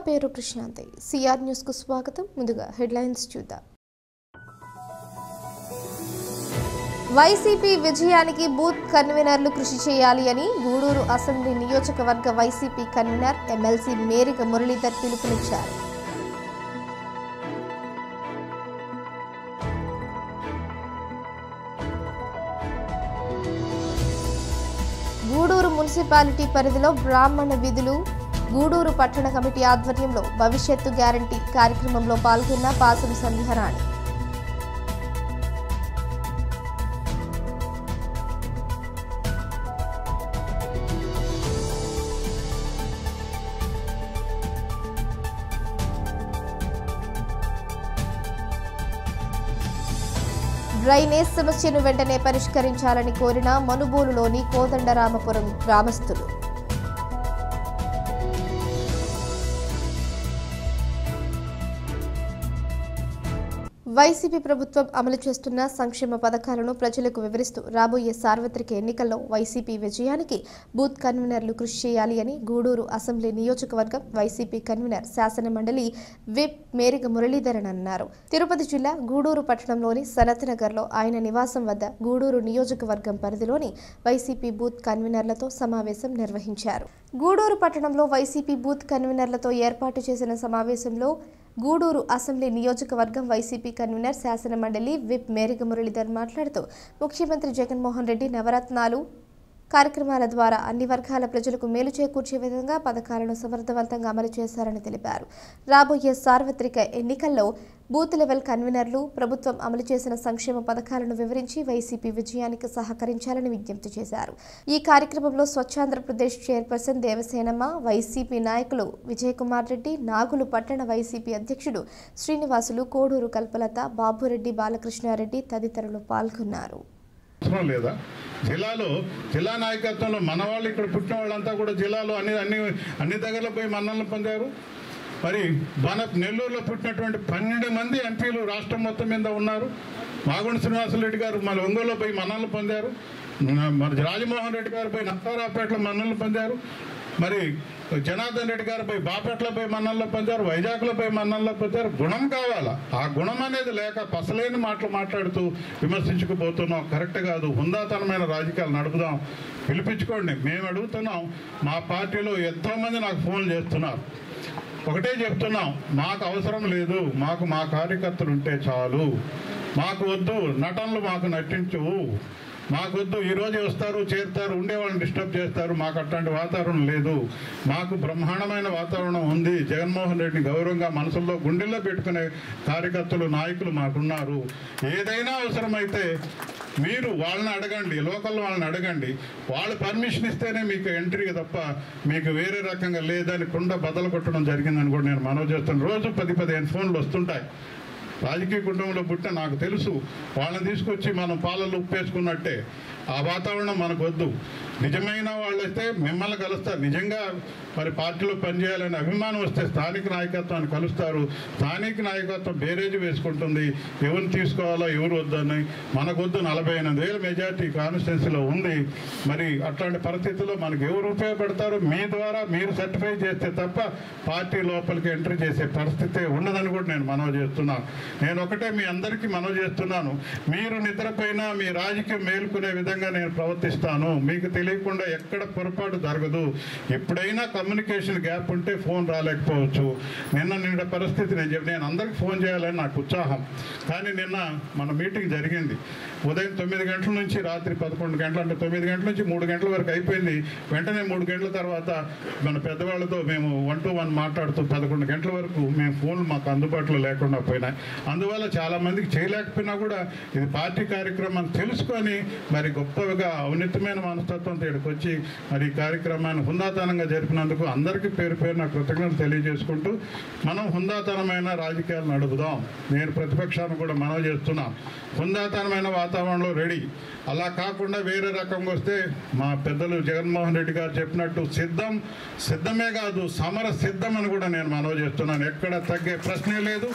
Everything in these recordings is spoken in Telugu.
పేరు ప్రశాంతి సిఆర్ న్యూస్ కు స్వాగతం ముందుగా హెడ్లైన్స్ చూద్దాం వైసీపీ విజయానికి బూత్ కన్వీనర్లు కృషి చేయాలి అని గూడూరు అసెంబ్లీ నియోజకవర్గ YCP convener MLC Merika Muralidhar పిలుపునిచ్చారు గూడూరు మున్సిపాలిటీ పరిధిలో బ్రాహ్మణ విధులు గూడూరు పట్టణ కమిటీ ఆధ్వర్యంలో భవిష్యత్తు గ్యారంటీ కార్యక్రమంలో పాల్గొన్న పాసం సంధ్యారాణి డ్రైనేజ్ సమస్యను వెంటనే పరిష్కరించాలని కోరిన మనుబోలులోని కోదండరామపురం గ్రామస్తులు వైసీపీ ప్రభుత్వం అమలు చేస్తున్న సంక్షేమ పథకాలను ప్రజలకు వివరిస్తూ రాబోయే సార్వత్రిక ఎన్నికల్లో వైసీపీ విజయానికి బూత్ కన్వీనర్లు కృషి చేయాలి అని గూడూరు అసెంబ్లీ నియోజకవర్గం వైసీపీ కన్వీనర్ శాసన మండలి విప్ మేరిగ మురళీధరన్ అన్నారు తిరుపతి జిల్లా గూడూరు పట్టణంలోని సనత్ నగర్లో ఆయన నివాసం వద్ద గూడూరు నియోజకవర్గం పరిధిలోని వైసీపీ బూత్ కన్వీనర్లతో సమావేశం నిర్వహించారు గూడూరు పట్టణంలో వైసీపీ బూత్ కన్వీనర్లతో ఏర్పాటు చేసిన సమావేశంలో గూడూరు అసెంబ్లీ నియోజకవర్గం వైసీపీ కన్వీనర్ శాసన మండలి విప్ మేరిగ మురళీధర్ మాట్లాడుతూ ముఖ్యమంత్రి జగన్మోహన్ రెడ్డి నవరత్నాలు కార్యక్రమాల ద్వారా అన్ని వర్గాల ప్రజలకు మేలు చేకూర్చే విధంగా పథకాలను సమర్థవంతంగా అమలు చేశారని తెలిపారు రాబోయే సార్వత్రిక ఎన్నికల్లో బూత్ లెవెల్ కన్వీనర్లు ప్రభుత్వం అమలు చేసిన సంక్షేమ పథకాలను వివరించి వైసీపీ విజయానికి సహకరించాలని విజ్ఞప్తి చేశారు ఈ కార్యక్రమంలో స్వచ్ఛాంధ్రప్రదేశ్ చైర్పర్సన్ దేవసేనమ్మ వైసీపీ నాయకులు విజయకుమార్ రెడ్డి నాగులు పట్టణ వైసీపీ అధ్యక్షుడు శ్రీనివాసులు కోడూరు కల్పలత బాబురెడ్డి బాలకృష్ణారెడ్డి తదితరులు పాల్గొన్నారు అవసరం లేదా జిల్లాలో జిల్లా నాయకత్వంలో మన వాళ్ళు ఇక్కడ పుట్టిన వాళ్ళంతా కూడా జిల్లాలో అన్ని అన్ని అన్ని దగ్గరలో పోయి మన్నలను పొందారు మరి మన నెల్లూరులో పుట్టినటువంటి పన్నెండు మంది ఎంపీలు రాష్ట్రం మొత్తం మీద ఉన్నారు మాగుండ శ్రీనివాసరెడ్డి గారు మన ఒంగోలులో పోయి మన్నలను పొందారు మరి రాజమోహన్ రెడ్డి గారు పోయి నక్కారాపేటలో మన్నలను పొందారు మరి జనార్దన్ రెడ్డి గారు పోయి బాపట్ల పోయి మన్నల్లో పొందారు వైజాగ్లో పోయి మన్నల్లో పొందారు గుణం కావాలా ఆ గుణం అనేది లేక పసలేని మాటలు మాట్లాడుతూ విమర్శించుకుపోతున్నాం కరెక్ట్ కాదు హుందాతనమైన రాజకీయాలు నడుపుదాం పిలిపించుకోండి మేము అడుగుతున్నాం మా పార్టీలో ఎంతోమంది నాకు ఫోన్ చేస్తున్నారు ఒకటే చెప్తున్నాం మాకు అవసరం లేదు మాకు మా కార్యకర్తలు ఉంటే చాలు మాకు వద్దు నటనలు మాకు నటించు మాకొద్దు ఈరోజు వస్తారు చేరుతారు ఉండే వాళ్ళని డిస్టర్బ్ చేస్తారు మాకు అట్లాంటి వాతావరణం లేదు మాకు బ్రహ్మాండమైన వాతావరణం ఉంది జగన్మోహన్ రెడ్డిని గౌరవంగా మనసుల్లో గుండెల్లో పెట్టుకునే కార్యకర్తలు నాయకులు మాకున్నారు ఏదైనా అవసరమైతే మీరు వాళ్ళని అడగండి లోకల్ వాళ్ళని అడగండి వాళ్ళు పర్మిషన్ ఇస్తేనే మీకు ఎంట్రీ తప్ప మీకు వేరే రకంగా లేదని కుండ బదలు కొట్టడం జరిగిందని కూడా నేను మనవి చేస్తాను రోజు పది పదిహేను ఫోన్లు వస్తుంటాయి రాజకీయ కుటుంబంలో పుట్టిన నాకు తెలుసు వాళ్ళని తీసుకొచ్చి మనం పాలలు ఉప్పేసుకున్నట్టే ఆ వాతావరణం మనకు వద్దు నిజమైన వాళ్ళు వస్తే మిమ్మల్ని కలుస్తారు నిజంగా మరి పార్టీలో పనిచేయాలని అభిమానం వస్తే స్థానిక నాయకత్వాన్ని కలుస్తారు స్థానిక నాయకత్వం బేరేజ్ వేసుకుంటుంది ఎవరిని తీసుకోవాలో ఎవరు వద్దని మనకొద్దు నలభై ఎనిమిది వేల మెజార్టీ కాన్స్టిట్యున్సీలో ఉంది మరి అట్లాంటి పరిస్థితుల్లో మనకు ఎవరు ఉపయోగపడతారో మీ ద్వారా మీరు సర్టిఫై చేస్తే తప్ప పార్టీ లోపలికి ఎంట్రీ చేసే పరిస్థితి ఉండదని కూడా నేను మనవి చేస్తున్నాను నేను ఒకటే మీ అందరికీ మనవి చేస్తున్నాను మీరు నిద్రపైన మీ రాజకీయం మేలుకునే విధంగా నేను ప్రవర్తిస్తాను మీకు తెలియకుండా ఎక్కడ పొరపాటు జరగదు ఎప్పుడైనా కమ్యూనికేషన్ గ్యాప్ ఉంటే ఫోన్ రాలేకపోవచ్చు నిన్న నిన్న పరిస్థితి నేను చెప్పి నేను అందరికి ఫోన్ చేయాలని నాకు ఉత్సాహం కానీ నిన్న మన మీటింగ్ జరిగింది ఉదయం తొమ్మిది గంటల నుంచి రాత్రి పదకొండు గంటలు అంటే తొమ్మిది గంటల నుంచి మూడు గంటల వరకు అయిపోయింది వెంటనే మూడు గంటల తర్వాత మన పెద్దవాళ్ళతో మేము వన్ టు వన్ మాట్లాడుతూ పదకొండు గంటల వరకు మేము ఫోన్లు మాకు అందుబాటులో లేకుండా పోయినాయి అందువల్ల చాలా మందికి చేయలేకపోయినా కూడా ఇది పార్టీ కార్యక్రమం తెలుసుకొని మరి గొప్పగా ఔన్నతమైన మనస్తత్వంతో ఇక్కడికి వచ్చి మరి ఈ కార్యక్రమాన్ని హుందాతనంగా జరిపినందుకు అందరికీ పేరు పేరున కృతజ్ఞతలు తెలియజేసుకుంటూ మనం హుందాతనమైన రాజకీయాలు నడుపుదాం నేను ప్రతిపక్షాన్ని కూడా మనవి చేస్తున్నాం హుందాతనమైన వాతావరణంలో రెడీ అలా కాకుండా వేరే రకంగా వస్తే మా పెద్దలు జగన్మోహన్ రెడ్డి గారు చెప్పినట్టు సిద్ధం సిద్ధమే కాదు సమర సిద్ధం అని కూడా నేను మనవి చేస్తున్నాను ఎక్కడ తగ్గే ప్రశ్నే లేదు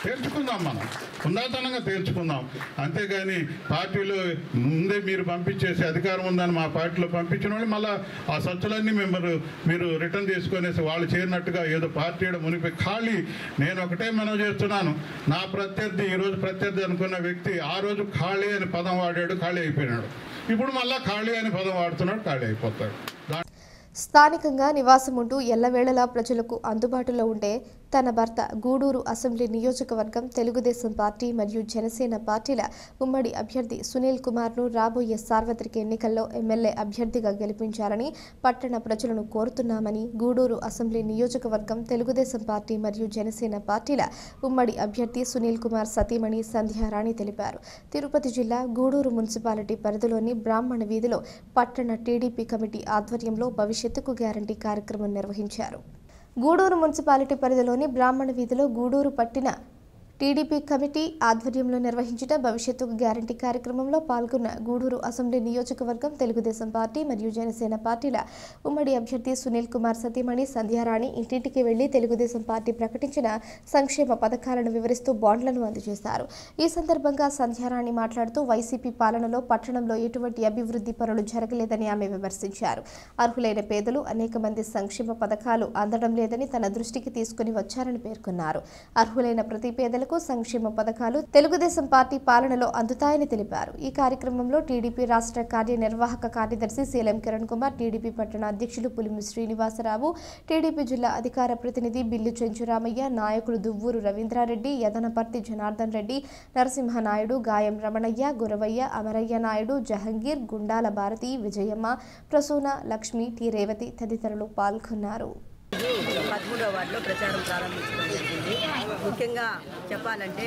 తేల్చుకుందాం మనం ఉందాతనంగా తేల్చుకుందాం అంతేగాని పార్టీలో ముందే మీరు పంపించేసి అధికారం ఉందని మా పార్టీలో పంపించిన వాళ్ళు మళ్ళీ ఆ సత్తులన్నీ మేము మీరు రిటర్న్ తీసుకొనేసి వాళ్ళు చేరినట్టుగా ఏదో పార్టీ మునిపి ఖాళీ నేను ఒకటే మనం చేస్తున్నాను నా ప్రత్యర్థి ఈరోజు ప్రత్యర్థి అనుకున్న వ్యక్తి ఆ రోజు ఖాళీ అని పదం వాడాడు ఖాళీ అయిపోయినాడు ఇప్పుడు మళ్ళీ ఖాళీ అని పదం వాడుతున్నాడు ఖాళీ అయిపోతాడు దా- స్థానికంగా నివాసం ఉంటూ ఎల్లవేళలా ప్రజలకు అందుబాటులో ఉండే తన భర్త గూడూరు అసెంబ్లీ నియోజకవర్గం తెలుగుదేశం పార్టీ మరియు జనసేన పార్టీల ఉమ్మడి అభ్యర్థి సునీల్ కుమార్ను రాబోయే సార్వత్రిక ఎన్నికల్లో ఎమ్మెల్యే అభ్యర్థిగా గెలిపించాలని పట్టణ ప్రజలను కోరుతున్నామని గూడూరు అసెంబ్లీ నియోజకవర్గం తెలుగుదేశం పార్టీ మరియు జనసేన పార్టీల ఉమ్మడి అభ్యర్థి సునీల్ కుమార్ సతీమణి సంధ్యారాణి తెలిపారు తిరుపతి జిల్లా గూడూరు మున్సిపాలిటీ పరిధిలోని బ్రాహ్మణ వీధిలో పట్టణ టీడీపీ కమిటీ ఆధ్వర్యంలో భవిష్యత్తుకు గ్యారంటీ కార్యక్రమం నిర్వహించారు గూడూరు మున్సిపాలిటీ పరిధిలోని బ్రాహ్మణ వీధిలో గూడూరు పట్టిన టీడీపీ కమిటీ ఆధ్వర్యంలో నిర్వహించిన భవిష్యత్తుకు గ్యారంటీ కార్యక్రమంలో పాల్గొన్న గూడూరు అసెంబ్లీ నియోజకవర్గం తెలుగుదేశం పార్టీ మరియు జనసేన పార్టీల ఉమ్మడి అభ్యర్థి సునీల్ కుమార్ సతీమణి సంధ్యారాణి ఇంటింటికి వెళ్లి తెలుగుదేశం పార్టీ ప్రకటించిన సంక్షేమ పథకాలను వివరిస్తూ బాండ్లను అందజేశారు ఈ సందర్భంగా సంధ్యారాణి మాట్లాడుతూ వైసీపీ పాలనలో పట్టణంలో ఎటువంటి అభివృద్ధి పనులు జరగలేదని ఆమె విమర్శించారు అర్హులైన పేదలు అనేక మంది సంక్షేమ పథకాలు అందడం లేదని తన దృష్టికి తీసుకుని వచ్చారని పేర్కొన్నారు అర్హులైన ప్రతి పేదలకు సంక్షేమ పథకాలు తెలుగుదేశం పార్టీ పాలనలో అందుతాయని తెలిపారు ఈ కార్యక్రమంలో టీడీపీ రాష్ట్ర కార్యనిర్వాహక కార్యదర్శి సీఎం కిరణ్ కుమార్ టీడీపీ పట్టణ అధ్యక్షులు పులిమి శ్రీనివాసరావు టీడీపీ జిల్లా అధికార ప్రతినిధి బిల్లు చెంచురామయ్య నాయకులు దువ్వూరు రవీంద్రారెడ్డి యదనపర్తి జనార్దన్ రెడ్డి నరసింహనాయుడు గాయం రమణయ్య గురవయ్య అమరయ్య నాయుడు జహంగీర్ గుండాల భారతి విజయమ్మ ప్రసూన లక్ష్మి టి రేవతి తదితరులు పాల్గొన్నారు పదమూడవ వార్డులో ప్రచారం ప్రారంభించడం జరిగింది ముఖ్యంగా చెప్పాలంటే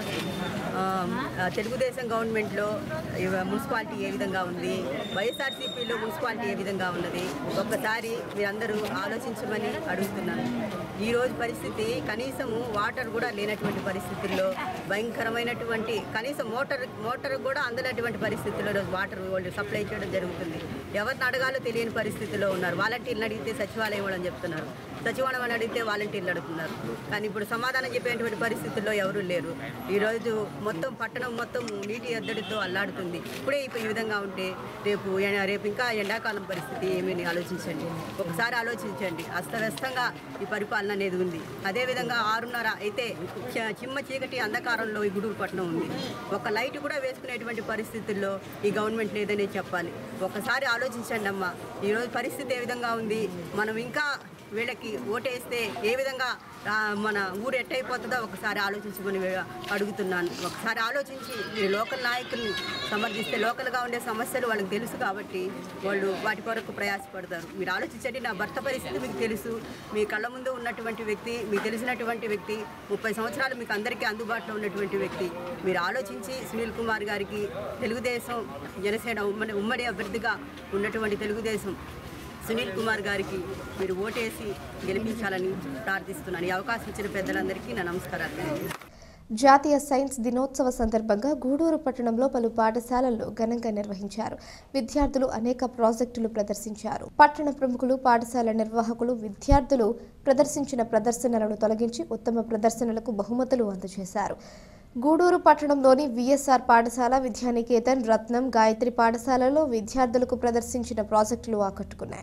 ఆ, ఆ, తెలుగుదేశం గవర్నమెంట్లో ఇవ- మున్సిపాలిటీ ఏ విధంగా ఉంది వైఎస్ఆర్సీపీలో మున్సిపాలిటీ ఏ విధంగా ఉన్నది ఒక్కసారి మీరందరూ ఆలోచించమని అడుగుతున్నాను ఈ రోజు పరిస్థితి కనీసము వాటర్ కూడా లేనటువంటి పరిస్థితుల్లో భయంకరమైనటువంటి కనీసం మోటార్ మోటార్ కూడా అందనటువంటి పరిస్థితుల్లో ఈరోజు వాటర్ వాళ్ళు సప్లై చేయడం జరుగుతుంది ఎవరిని అడగాలో తెలియని పరిస్థితిలో ఉన్నారు వాలంటీర్లు అడిగితే సచివాలయం వాళ్ళని చెప్తున్నారు సచివాలయం అని అడిగితే వాలంటీర్లు అడుగుతున్నారు కానీ ఇప్పుడు సమాధానం చెప్పేటువంటి పరిస్థితుల్లో ఎవరూ లేరు ఈరోజు మొత్తం పట్టణం మొత్తం నీటి ఎద్దడితో అల్లాడుతుంది ఇప్పుడే ఇప్పుడు ఈ విధంగా ఉంటే రేపు ఎ- రేపు ఇంకా ఎండాకాలం పరిస్థితి ఏమని ఆలోచించండి ఒకసారి ఆలోచించండి అస్తవ్యస్తంగా ఈ పరిపాలన అనేది ఉంది అదేవిధంగా ఆరున్నర అయితే చ- చిమ్మ చీకటి అంధకారంలో ఈ గుడూరు పట్టణం ఉంది ఒక లైట్ కూడా వేసుకునేటువంటి పరిస్థితుల్లో ఈ గవర్నమెంట్ లేదనే చెప్పాలి ఒకసారి ఆలోచించండి అమ్మా ఈరోజు పరిస్థితి ఏ విధంగా ఉంది మనం ఇంకా వీళ్ళకి ఓటేస్తే ఏ విధంగా ఆ, మన ఊరు ఎట్టయిపోతుందో ఒకసారి ఆలోచించుకొని వే- అడుగుతున్నాను ఒకసారి ఆలోచించి మీరు లోకల్ నాయకుల్ని సమర్థిస్తే లోకల్గా ఉండే సమస్యలు వాళ్ళకి తెలుసు కాబట్టి వాళ్ళు వాటి కొరకు ప్రయాసపడతారు మీరు ఆలోచించండి నా భర్త పరిస్థితి మీకు తెలుసు మీ కళ్ళ ముందు ఉన్నటువంటి వ్యక్తి మీకు తెలిసినటువంటి వ్యక్తి ముప్పై సంవత్సరాలు మీకు అందరికీ అందుబాటులో ఉన్నటువంటి వ్యక్తి మీరు ఆలోచించి సునీల్ కుమార్ గారికి తెలుగుదేశం జనసేన ఉమ్మడి ఉమ్మడి అభ్యర్థిగా ఉన్నటువంటి తెలుగుదేశం సునీల్ కుమార్ గారికి మీరు ఓటేసి గెలిపించాలని ప్రార్థిస్తున్నాను ఈ అవకాశం ఇచ్చిన పెద్దలందరికీ నా నమస్కారాలు తెలియజేస్తున్నాను. జాతీయ సైన్స్ దినోత్సవ సందర్భంగా గూడూరు పట్టణంలో పలు పాఠశాలల్లో ఘనంగా నిర్వహించారు విద్యార్థులు అనేక ప్రాజెక్టులు ప్రదర్శించారు పట్టణ ప్రముఖులు పాఠశాల నిర్వాహకులు విద్యార్థులు ప్రదర్శించిన ప్రదర్శనలను తొలగించి ఉత్తమ ప్రదర్శనలకు బహుమతులు అందజేశారు గూడూరు పట్టణంలోని విఎస్ఆర్ పాఠశాల విద్యానికేతన్ రత్నం గాయత్రి పాఠశాలలో విద్యార్థులకు ప్రదర్శించిన ప్రాజెక్టులు ఆకట్టుకున్నాయి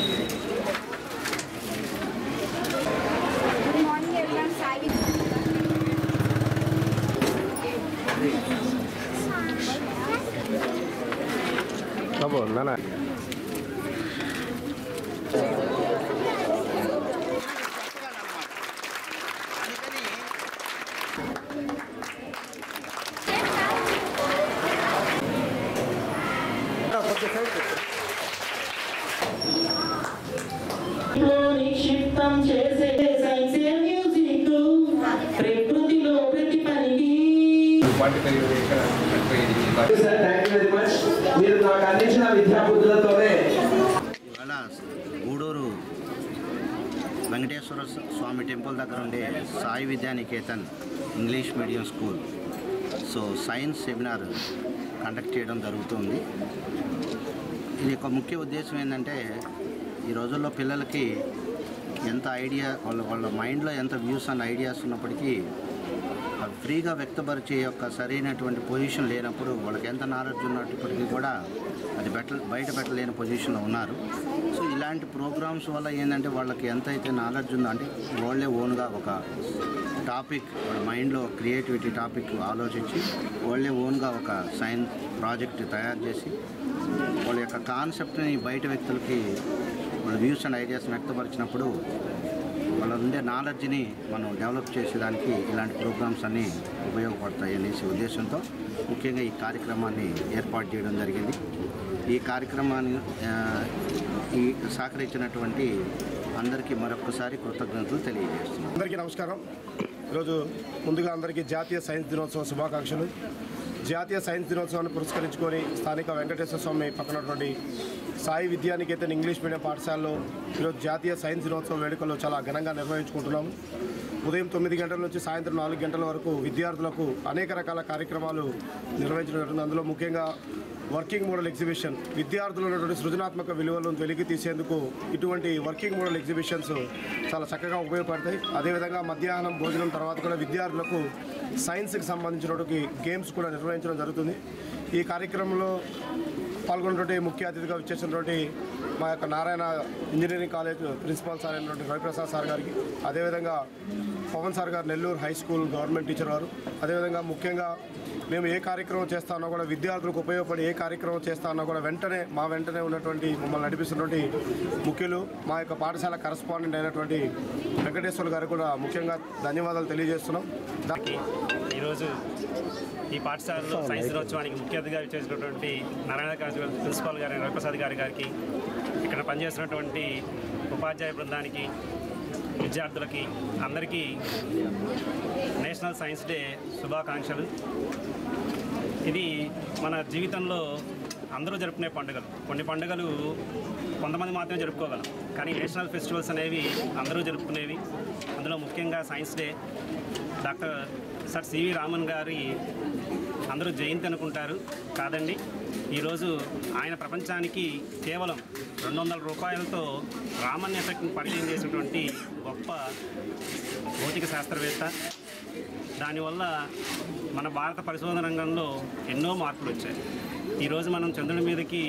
Good morning everyone. Sai బాబు నాన్న లో నిక్షిప్తం చేసే సైన్సే మ్యూజిక్ ప్రకృతిలో ప్రతి పనికి sir thank you very much మీరు నాకు అందించిన విద్యాబుద్ధులతోనే ఇవాళ గూడూరు వెంకటేశ్వర స్వామి టెంపుల్ దగ్గర ఉండే Sai Vidyaniketan English medium school so science seminar conduct చేయడం జరుగుతుంది ఇది ఒక ముఖ్య ఉద్దేశం ఏంటంటే ఈ రోజుల్లో పిల్లలకి ఎంత ఐడియా వాళ్ళ వాళ్ళ మైండ్లో ఎంత వ్యూస్ అండ్ ఐడియాస్ ఉన్నప్పటికీ అవి ఫ్రీగా వ్యక్తపరిచే యొక్క సరైనటువంటి పొజిషన్ లేనప్పుడు వాళ్ళకి ఎంత నాలెడ్జ్ ఉన్నప్పటికీ కూడా అది బెట్ట బయట పెట్టలేని పొజిషన్లో ఉన్నారు సో ఇలాంటి ప్రోగ్రామ్స్ వల్ల ఏంటంటే వాళ్ళకి ఎంత అయితే నాలెడ్జ్ ఉందో అంటే వాళ్ళే ఓన్గా ఒక టాపిక్ వాళ్ళ మైండ్లో క్రియేటివిటీ టాపిక్ ఆలోచించి వాళ్ళే ఓన్గా ఒక సైన్స్ ప్రాజెక్ట్ తయారు చేసి వాళ్ళ యొక్క కాన్సెప్ట్ని బయట వ్యక్తులకి వాళ్ళ వ్యూస్ అండ్ ఐడియాస్ వ్యక్తపరిచినప్పుడు వాళ్ళ ఉండే నాలెడ్జ్ని మనం డెవలప్ చేసేదానికి ఇలాంటి ప్రోగ్రామ్స్ అన్నీ ఉపయోగపడతాయి అనేసి ఉద్దేశంతో ముఖ్యంగా ఈ కార్యక్రమాన్ని ఏర్పాటు చేయడం జరిగింది ఈ కార్యక్రమాన్ని ఆ, ఈ సహకరించినటువంటి అందరికీ మరొకసారి కృతజ్ఞతలు తెలియజేస్తున్నాను అందరికీ నమస్కారం ఈరోజు ముందుగా అందరికీ జాతీయ సైన్స్ దినోత్సవం శుభాకాంక్షలు జాతీయ సైన్స్ దినోత్సవాన్ని పురస్కరించుకొని స్థానిక వెంకటేశ్వర స్వామి పక్కనటువంటి సాయి విద్యానికేతన్ ఇంగ్లీష్ మీడియం పాఠశాలలో ఈరోజు జాతీయ సైన్స్ దినోత్సవం వేడుకలు చాలా ఘనంగా నిర్వహించుకుంటున్నాము ఉదయం తొమ్మిది గంటల నుంచి సాయంత్రం నాలుగు గంటల వరకు విద్యార్థులకు అనేక రకాల కార్యక్రమాలు నిర్వహించడం జరుగుతుంది అందులో ముఖ్యంగా వర్కింగ్ మోడల్ ఎగ్జిబిషన్ విద్యార్థులు ఉన్నటువంటి సృజనాత్మక విలువలను వెలికి తీసేందుకు ఇటువంటి వర్కింగ్ మోడల్ ఎగ్జిబిషన్స్ చాలా చక్కగా ఉపయోగపడతాయి అదేవిధంగా మధ్యాహ్నం భోజనం తర్వాత కూడా విద్యార్థులకు సైన్స్కి సంబంధించినటువంటి గేమ్స్ కూడా నిర్వహించడం జరుగుతుంది ఈ కార్యక్రమంలో పాల్గొన్నటువంటి ముఖ్య అతిథిగా వచ్చేసినటువంటి మా యొక్క Narayana engineering college principal sir అయినటువంటి రవిప్రసాద్ సార్ గారికి అదేవిధంగా పవన్ సార్ గారు Nellore high school government teacher వారు అదేవిధంగా ముఖ్యంగా మేము ఏ కార్యక్రమం చేస్తా ఉన్నా కూడా విద్యార్థులకు ఉపయోగపడి ఏ కార్యక్రమం చేస్తా ఉన్నా కూడా వెంటనే మా వెంటనే ఉన్నటువంటి మమ్మల్ని నడిపిస్తున్నటువంటి ముఖ్యులు మా యొక్క పాఠశాల కరస్పాండెంట్ అయినటువంటి వెంకటేశ్వర గారు కూడా ముఖ్యంగా ధన్యవాదాలు తెలియజేస్తున్నాం దా- ఈరోజు ఈ పాఠశాలలో సైన్స్ దినోత్సవానికి ముఖ్య అతిథిగా చేసినటువంటి నారాయణ కాలేజ్ ప్రిన్సిపాల్ గారి రవిప్రసాద్ గారి గారికి ఇక్కడ పనిచేస్తున్నటువంటి ఉపాధ్యాయ బృందానికి విద్యార్థులకి అందరికీ నేషనల్ సైన్స్ డే శుభాకాంక్షలు ఇది మన జీవితంలో అందరూ జరుపుకునే పండుగలు కొన్ని పండుగలు కొంతమంది మాత్రమే జరుపుకోగలం కానీ నేషనల్ ఫెస్టివల్స్ అనేవి అందరూ జరుపుకునేవి అందులో ముఖ్యంగా science day doctor sir CV Raman గారి అందరూ జయంతి అనుకుంటారు కాదండి ఈరోజు ఆయన ప్రపంచానికి కేవలం రెండు వందల రూపాయలతో రామన్ ఎఫెక్ట్ని పరిచయం చేసినటువంటి గొప్ప భౌతిక శాస్త్రవేత్త దానివల్ల మన భారత పరిశోధన రంగంలో ఎన్నో మార్పులు వచ్చాయి ఈరోజు మనం చంద్రుడి మీదకి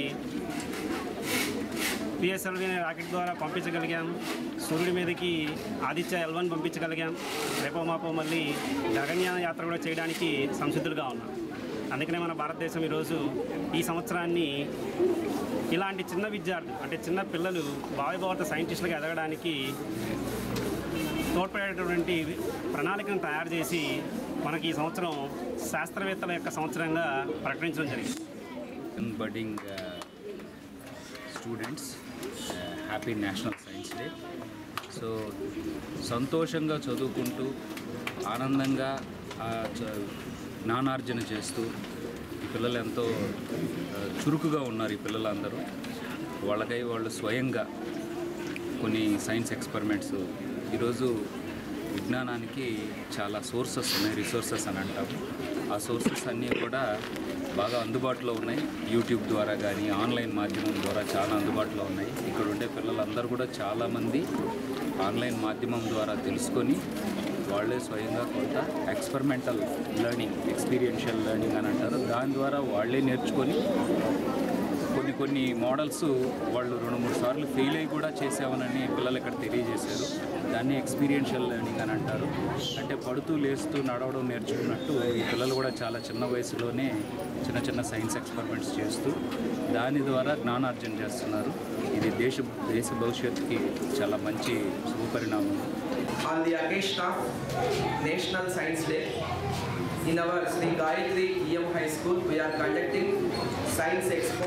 పిఎస్ఎల్వి రాకెట్ ద్వారా పంపించగలిగాం సూర్యుడి మీదకి ఆదిత్య ఎల్వన్ పంపించగలిగాం రేపో మాపో మళ్ళీ గగన్యాన యాత్ర కూడా చేయడానికి సంసిద్ధులుగా ఉన్నాం అందుకనే మన భారతదేశం ఈరోజు ఈ సంవత్సరాన్ని ఇలాంటి చిన్న విద్యార్థులు అంటే చిన్న పిల్లలు భావి భారత సైంటిస్టులుగా ఎదగడానికి తోడ్పడేటటువంటి ప్రణాళికను తయారు చేసి మనకి ఈ సంవత్సరం శాస్త్రవేత్తల యొక్క సంవత్సరంగా ప్రకటించడం జరిగింది budding uh, students happy national science day so సంతోషంగా చదువుకుంటూ ఆనందంగా ఆ చ- జ్ఞానార్జన చేస్తూ ఈ పిల్లలు ఎంతో ఆ, చురుకుగా ఉన్నారు ఈ పిల్లలందరూ వాళ్ళకై వాళ్ళు స్వయంగా కొన్ని సైన్స్ ఎక్స్పెరిమెంట్స్ ఈరోజు విజ్ఞానానికి చాలా సోర్సెస్ ఉన్నాయి రిసోర్సెస్ అని అంటాము ఆ సోర్సెస్ అన్నీ కూడా బాగా అందుబాటులో ఉన్నాయి యూట్యూబ్ ద్వారా కానీ ఆన్లైన్ మాధ్యమం ద్వారా చాలా అందుబాటులో ఉన్నాయి ఇక్కడ ఉండే పిల్లలందరూ కూడా చాలామంది ఆన్లైన్ మాధ్యమం ద్వారా తెలుసుకొని వాళ్ళే స్వయంగా కొంత ఎక్స్పెరిమెంటల్ లెర్నింగ్ ఎక్స్పీరియన్షియల్ లెర్నింగ్ అని అంటారు దాని ద్వారా వాళ్ళే నేర్చుకొని కొన్ని కొన్ని మోడల్స్ వాళ్ళు రెండు మూడు సార్లు ఫెయిల్ అయ్యి కూడా చేసామనని పిల్లలు ఇక్కడ తెలియజేశారు దాన్ని ఎక్స్పీరియన్షియల్ లెర్నింగ్ అని అంటారు అంటే పడుతూ లేస్తూ నడవడం నేర్చుకున్నట్టు ఈ పిల్లలు కూడా చాలా చిన్న వయసులోనే చిన్న చిన్న సైన్స్ ఎక్స్పెరిమెంట్స్ చేస్తూ దాని ద్వారా జ్ఞానార్జన చేస్తున్నారు ఇది దేశ దేశ భవిష్యత్తుకి చాలా మంచి శుభపరిణామం on the occasion of National Science Day. In our Sri Gayatri EM High School, we are conducting Science Expo.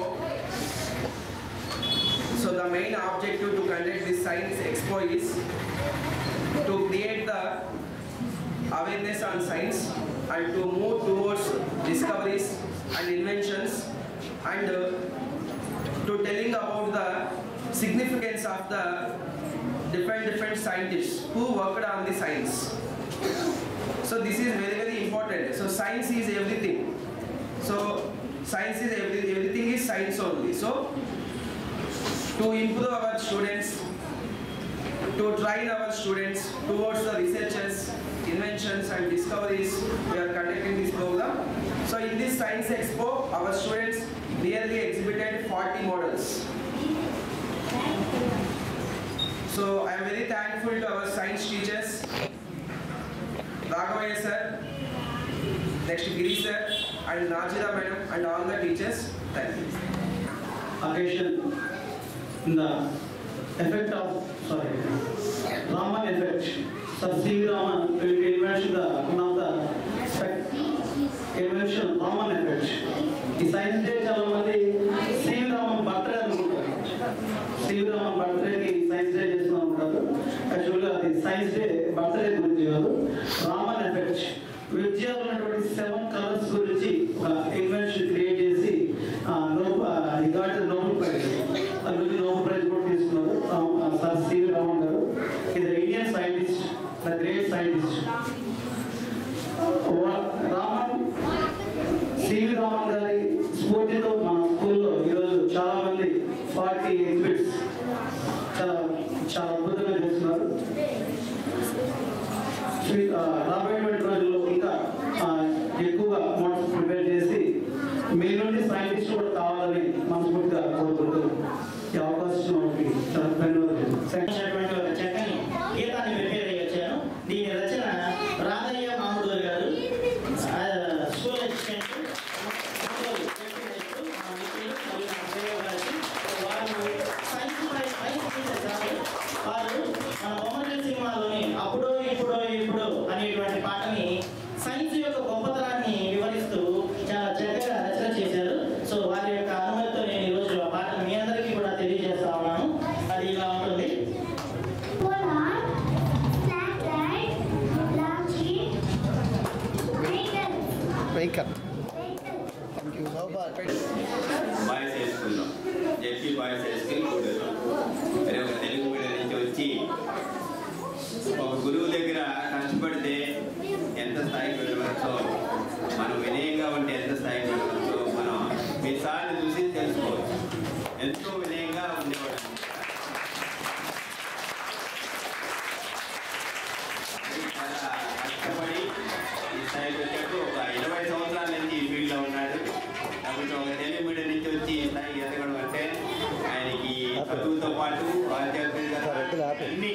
So the main objective to conduct this Science Expo is to create the awareness on science and to move towards discoveries and inventions and uh, to telling about the significance of the different different scientists who worked on the science. So this is very very important. So science is everything. So science is everything. Everything is science only. So to improve our students, to train our students towards the researches, inventions and discoveries conducting this program. So in this science expo, our students nearly exhibited 40 models. So I am very thankful to our science teachers, Raghavaya sir, next Giri sir, and Najira madam, and all the teachers. Thank you. occasion in the effect of sorry Raman effect. Sir C. Raman will invention the one of the spec- invention Raman effect. ఈ సైన్స్ డే చాలా మంది సివి రామన్ బర్త్డే అనుకుంటారు సివి రామన్ బర్త్డేకి సైన్స్ డే చేస్తున్నాం అనుకుంటారు యాక్చువల్గా అది సైన్స్ డే బర్త్డే గురించి కాదు రామన్ ఎఫెక్ట్ విద్యలో ఉన్నటువంటి సెవెన్ కలర్స్ గురించి ఒక ఇన్వెన్షన్ క్రియేట్ చేసి రిగార్డ్ నోబెల్ ప్రైజ్ దాని గురించి నోబెల్ ప్రైజ్ కూడా తీసుకున్నారు రామ్- సార్ సివి రామన్ గారు ఇది Indian scientist the great scientist Raman CV Raman గారి స్ఫూర్తితో మన స్కూల్లో ఈరోజు చాలా మంది ఫార్టీ ఎగ్జిబిట్స్ చాలా చాలా అద్భుతంగా చేస్తున్నారు శ్రీ- ఆ, రాబోయేటువంటి రోజుల్లో ఇంకా ఆ, ఎక్కువగా మోడల్స్ ప్రిపేర్ చేసి మీ నుండి సైంటిస్ట్ కూడా కావాలని మనస్ఫూర్తిగా కోరుకుంటూ ఈ అవకాశం మనకి చాలా ధన్యవాదాలు సంబంధించినటువంటి ఒక చక్కని గీతాన్ని ప్రిపేర్ అయ్యి వచ్చాను దీని రచన రాధయ్య మామూలు గారు ఆ, స్కూల్ అసిస్టెంట్ స్కూల్ పెట్టినట్టు మా మిత్రులు మరియు మా శ్రేయోగారికి వారు సైన్స్ పై సైన్స్ టీచర్ వారు మన బొమ్మల సినిమాలోని అప్పుడో ఇప్పుడో ఇప్పుడు అనేటువంటి పాటని సైన్స్ యొక్క గొప్పతనాన్ని వివరిస్తూ చాలా చక్కగా రచన చేశారు సో వారి యొక్క అనుమతితో నేను ఈరోజు ఆ పాటను మీ అందరికీ కూడా తెలియజేస్తా ఉన్నాను అది ఇలా ఉంటుంది వెహికల్ బాయ్స్ హై స్కూల్లో ZP boys high school Gudur మరి ఒక తెలుగు మీడియం నుంచి వచ్చి ఒక గురువు దగ్గర కష్టపడితే ఎంత స్థాయికి వెళ్ళవచ్చో మనం వినయంగా ఉంటే ఎంత స్థాయికి వెళ్ళవచ్చో మనం మీ సార్ని చూసి తెలుసుకోవచ్చు ఎంతో వినయంగా ఉండేవాడు చాలా కష్టపడి ఈ స్థాయికి వచ్చాడు ఒక ఇరవై సంవత్సరాల నుంచి ఈ ఫీల్డ్లో ఉన్నాడు కాబట్టి ఒక తెలుగు మీడియం నుంచి వచ్చి ఈ స్థాయికి ఎదగడం అంటే ఆయనకి చదువుతో పాటు ఆధ్యాత్మిక అన్ని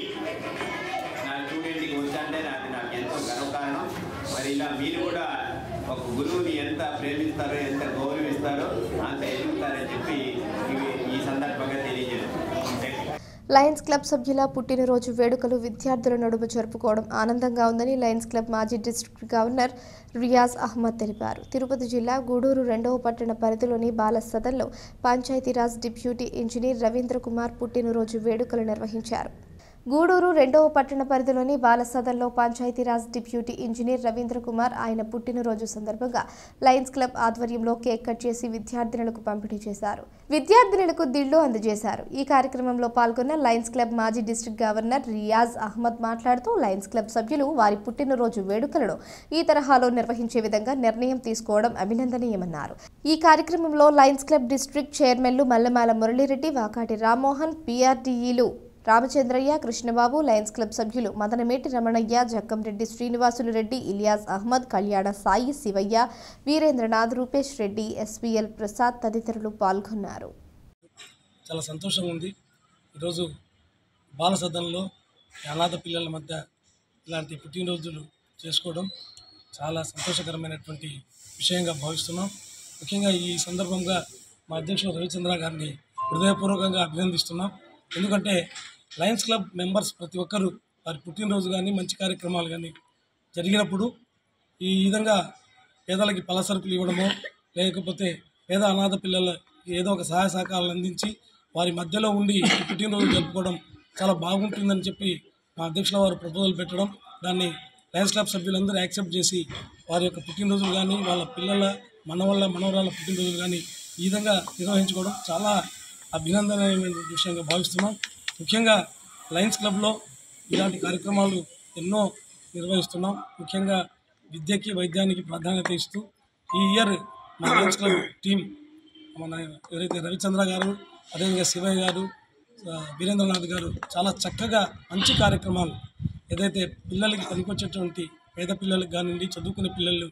నా స్టూడెంట్కి వచ్చాంటే అది నాకు ఎంతో గర్వకారణం మరి ఇలా మీరు కూడా ఒక గురువుని ఎంత ప్రేమిస్తారో ఎంత గౌరవిస్తారో అంత ఎదుగుతారని చెప్పి ఇవి ఈ సందర్భంగా తెలియజేస్తాను థ్యాంక్ యూ లయన్స్ క్లబ్ సభ్యుల పుట్టినరోజు వేడుకలు విద్యార్థుల నడుమ జరుపుకోవడం ఆనందంగా ఉందని లయన్స్ క్లబ్ మాజీ డిస్ట్రిక్ట్ గవర్నర్ రియాజ్ అహ్మద్ తెలిపారు తిరుపతి జిల్లా గూడూరు రెండవ పట్టణ పరిధిలోని బాల సదన్లో పంచాయతీరాజ్ డిప్యూటీ ఇంజనీర్ రవీంద్ర కుమార్ పుట్టినరోజు వేడుకలు నిర్వహించారు గూడూరు రెండవ పట్టణ పరిధిలోని బాలసదన్లో పంచాయతీరాజ్ డిప్యూటీ ఇంజనీర్ రవీంద్ర కుమార్ ఆయన పుట్టినరోజు సందర్భంగా లయన్స్ క్లబ్ ఆధ్వర్యంలో కేక్ కట్ చేసి విద్యార్థినులకు పంపిణీ చేశారు విద్యార్థినులకు దిళ్లు అందజేశారు ఈ కార్యక్రమంలో పాల్గొన్న లయన్స్ క్లబ్ మాజీ డిస్ట్రిక్ట్ గవర్నర్ రియాజ్ అహ్మద్ మాట్లాడుతూ లయన్స్ క్లబ్ సభ్యులు వారి పుట్టినరోజు వేడుకలను ఈ తరహాలో నిర్వహించే విధంగా నిర్ణయం తీసుకోవడం అభినందనీయమన్నారు ఈ కార్యక్రమంలో లయన్స్ క్లబ్ డిస్ట్రిక్ట్ చైర్మన్లు మల్లమాల మురళీరెడ్డి వాకాటి రామ్మోహన్ పీఆర్డీఈలు రామచంద్రయ్య కృష్ణబాబు లయన్స్ క్లబ్ సభ్యులు మదనమేటి రమణయ్య జక్కంరెడ్డి శ్రీనివాసులు రెడ్డి ఇలియాస్ అహ్మద్ కళ్యాణ సాయి శివయ్య వీరేంద్రనాథ్ రూపేష్ రెడ్డి ఎస్వీఎల్ ప్రసాద్ తదితరులు పాల్గొన్నారు చాలా సంతోషంగా ఉంది ఈరోజు బాల సదనంలో ఈ అనాథ పిల్లల మధ్య ఇలాంటి పుట్టినరోజులు చేసుకోవడం చాలా సంతోషకరమైనటువంటి విషయంగా భావిస్తున్నాం ముఖ్యంగా ఈ సందర్భంగా మా అధ్యక్షుడు రవిచంద్ర గారిని హృదయపూర్వకంగా అభినందిస్తున్నాం ఎందుకంటే లయన్స్ క్లబ్ మెంబర్స్ ప్రతి ఒక్కరూ వారి పుట్టినరోజు కానీ మంచి కార్యక్రమాలు కానీ జరిగినప్పుడు ఈ విధంగా పేదలకి పలసరుకులు ఇవ్వడమో లేకపోతే పేద అనాథ పిల్లలకి ఏదో ఒక సహాయ సహకారాలు అందించి వారి మధ్యలో ఉండి ఈ పుట్టినరోజు జరుపుకోవడం చాలా బాగుంటుందని చెప్పి మా అధ్యక్షుల వారు ప్రపోజల్ పెట్టడం దాన్ని లయన్స్ క్లబ్ సభ్యులందరూ యాక్సెప్ట్ చేసి వారి యొక్క పుట్టినరోజులు కానీ వాళ్ళ పిల్లల మనవళ్ళ మనవరాల పుట్టినరోజులు కానీ ఈ విధంగా నిర్వహించుకోవడం చాలా అభినందనీయమైన విషయంగా భావిస్తున్నాం ముఖ్యంగా లయన్స్ క్లబ్లో ఇలాంటి కార్యక్రమాలు ఎన్నో నిర్వహిస్తున్నాం ముఖ్యంగా విద్యకి వైద్యానికి ప్రాధాన్యత ఇస్తూ ఈ ఇయర్ మా లయన్స్ క్లబ్ టీం మన ఎవరైతే రవిచంద్ర గారు అదేవిధంగా శివయ్య గారు ఆ, వీరేంద్రనాథ్ గారు చాలా చక్కగా మంచి కార్యక్రమాలు ఏదైతే పిల్లలకి పనికొచ్చేటువంటి పేద పిల్లలకు కానివ్వండి చదువుకునే పిల్లలు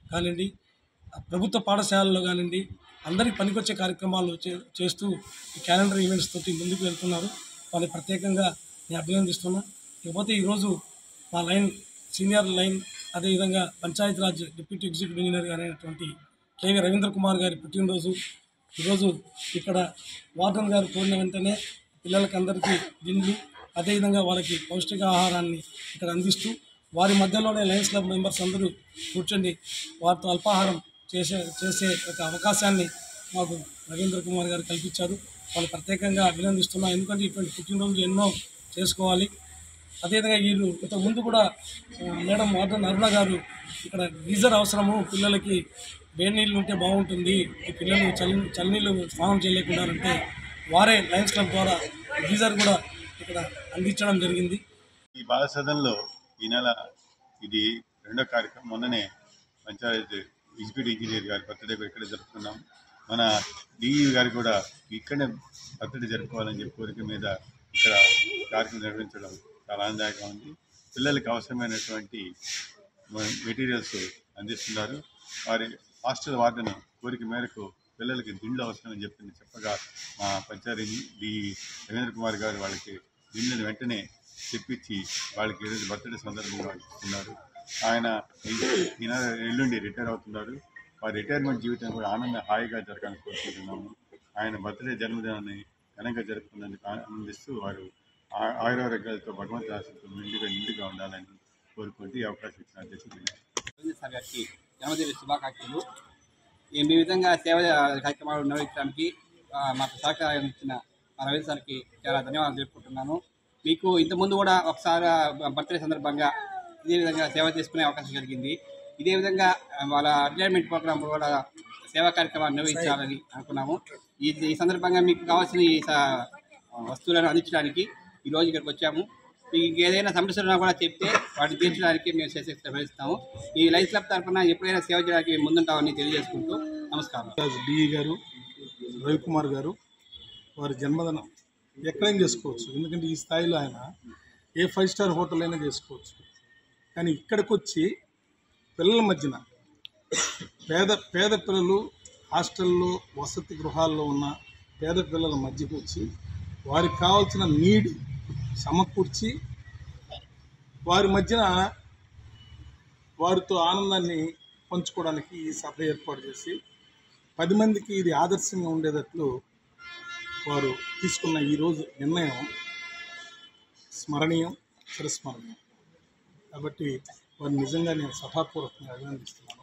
కానివ్వండి ప్రభుత్వ పాఠశాలల్లో కానివ్వండి అందరికి పనికొచ్చే కార్యక్రమాలు చే చేస్తూ ఈ క్యాలెండర్ ఈవెంట్స్ తోటి ముందుకు వెళ్తున్నారు వాళ్ళని ప్రత్యేకంగా నేను అభినందిస్తున్నా ఇకపోతే ఈరోజు మా లైన్ సీనియర్ లైన్ అదేవిధంగా పంచాయతీరాజ్ డిప్యూటీ ఎగ్జిక్యూటివ్ ఇంజనీర్ అయినటువంటి కేవీ రవీంద్ర కుమార్ గారి పుట్టినరోజు ఈరోజు ఇక్కడ వార్డన్ గారు కోరిన వెంటనే పిల్లలకి అందరికీ దిండ్లు అదేవిధంగా వాళ్ళకి పౌష్టికాహారాన్ని ఇక్కడ అందిస్తూ వారి మధ్యలోనే లయన్స్ క్లబ్ మెంబర్స్ అందరూ కూర్చొని వారితో అల్పాహారం చేసే చేసే ఒక అవకాశాన్ని మాకు రవీంద్ర కుమార్ గారు కల్పించారు వాళ్ళు ప్రత్యేకంగా అభినందిస్తున్నాం ఎందుకంటే ఇటువంటి పుట్టినరోజులు ఎన్నో చేసుకోవాలి అదేవిధంగా వీళ్ళు ఇంత ముందు కూడా ఆ, మేడం వార్డన్ అరుణ గారు ఇక్కడ గీజర్ అవసరము పిల్లలకి వేడి నీళ్ళు ఉంటే బాగుంటుంది ఈ పిల్లలు చలి చలినీళ్ళు స్నానం చేయలేకుండా అంటే వారే లయన్స్ క్లబ్ ద్వారా గీజర్ కూడా ఇక్కడ అందించడం జరిగింది ఈ బాల సదన్లో ఈ నెల ఇది రెండో కార్యక్రమం మొన్ననే పంచాయతీ ఎగ్జిక్యూటివ్ ఇంజనీర్ గారి బర్త్డే ఇక్కడే జరుపుకున్నాం మన డిఈ గారు కూడా ఇక్కడే బర్త్డే జరుపుకోవాలని చెప్పి కోరిక మీద ఇక్కడ కార్యక్రమం నిర్వహించడం చాలా ఆనందదాయకంగా ఉంది పిల్లలకి అవసరమైనటువంటి మెటీరియల్స్ అందిస్తున్నారు వారి హాస్టల్ వార్డెన్ కోరిక మేరకు పిల్లలకి దిండ్లు అవసరమని చెప్పి చెప్పగా మా పంచాయతీ డి రవీంద్ర కుమార్ గారు వాళ్ళకి దిండ్లను వెంటనే తెప్పించి వాళ్ళకి ఈరోజు బర్త్డే సందర్భంగా ఇస్తున్నారు ఆయన ఈ- ఈయన ఎల్లుండి రిటైర్ అవుతున్నారు వారి రిటైర్మెంట్ జీవితం కూడా ఆనంద హాయిగా జరగాలని కోరుకుంటున్నాము ఆయన బర్త్డే జన్మదినాన్ని ఘనంగా జరుపుకున్నందుకు ఆనందిస్తూ వారు ఆ- ఆయురారోగ్యాలతో భగవంతుని ఆశతో నిండుగా నిండుగా ఉండాలని కోరుకుంటూ ఈ అవకాశం ఇచ్చిన అధ్యక్షుడు రవీంద్ర సార్ గారికి జన్మదిన శుభాకాంక్షలు ఈ మీ విధంగా సేవ కార్యక్రమాలు నిర్వహించడానికి ఆ, మాకు సహకారం ఇచ్చిన మా రవీంద్ర సార్కి చాలా ధన్యవాదాలు తెలుపుకుంటున్నాను మీకు ఇంతకుముందు కూడా ఒకసారి బర్త్డే సందర్భంగా ఇదే విధంగా సేవ చేసుకునే అవకాశం కలిగింది ఇదే విధంగా ఆ, వాళ్ళ రిటైర్మెంట్ ప్రోగ్రామ్ కూడా సేవా కార్యక్రమాలు నిర్వహించాలని అనుకున్నాము ఈ ఈ సందర్భంగా మీకు కావాల్సిన ఈ స- వస్తువులను అందించడానికి ఈరోజు ఇక్కడికి వచ్చాము మీకు ఏదైనా సమస్యలు ఉన్నా కూడా చెప్తే వాటిని తీర్చడానికి మేము చేసే ప్రయత్నిస్తాము ఈ లైఫ్ క్లబ్ తరఫున ఎప్పుడైనా సేవ చేయడానికి మేము ముందుంటామని తెలియజేసుకుంటూ నమస్కారం డిఈ గారు రవికుమార్ గారు వారి జన్మదినం ఎక్కడైనా చేసుకోవచ్చు ఎందుకంటే ఈ స్థాయిలో ఆయన ఏ ఫైవ్ స్టార్ హోటల్ అయినా చేసుకోవచ్చు కానీ ఇక్కడికి వచ్చి పిల్లల మధ్యన పేద పేద పిల్లలు హాస్టల్లో వసతి గృహాల్లో ఉన్న పేద పిల్లల మధ్యకు వచ్చి వారికి కావాల్సిన నీడ్ సమకూర్చి వారి మధ్యన వారితో ఆనందాన్ని పంచుకోవడానికి ఈ సభ ఏర్పాటు చేసి పది మందికి ఇది ఆదర్శంగా ఉండేటట్లు వారు తీసుకున్న ఈరోజు నిర్ణయం స్మరణీయం చిరస్మరణీయం కాబట్టి వారు నిజంగా నేను సభాపూర్వకంగా అభినందిస్తున్నాను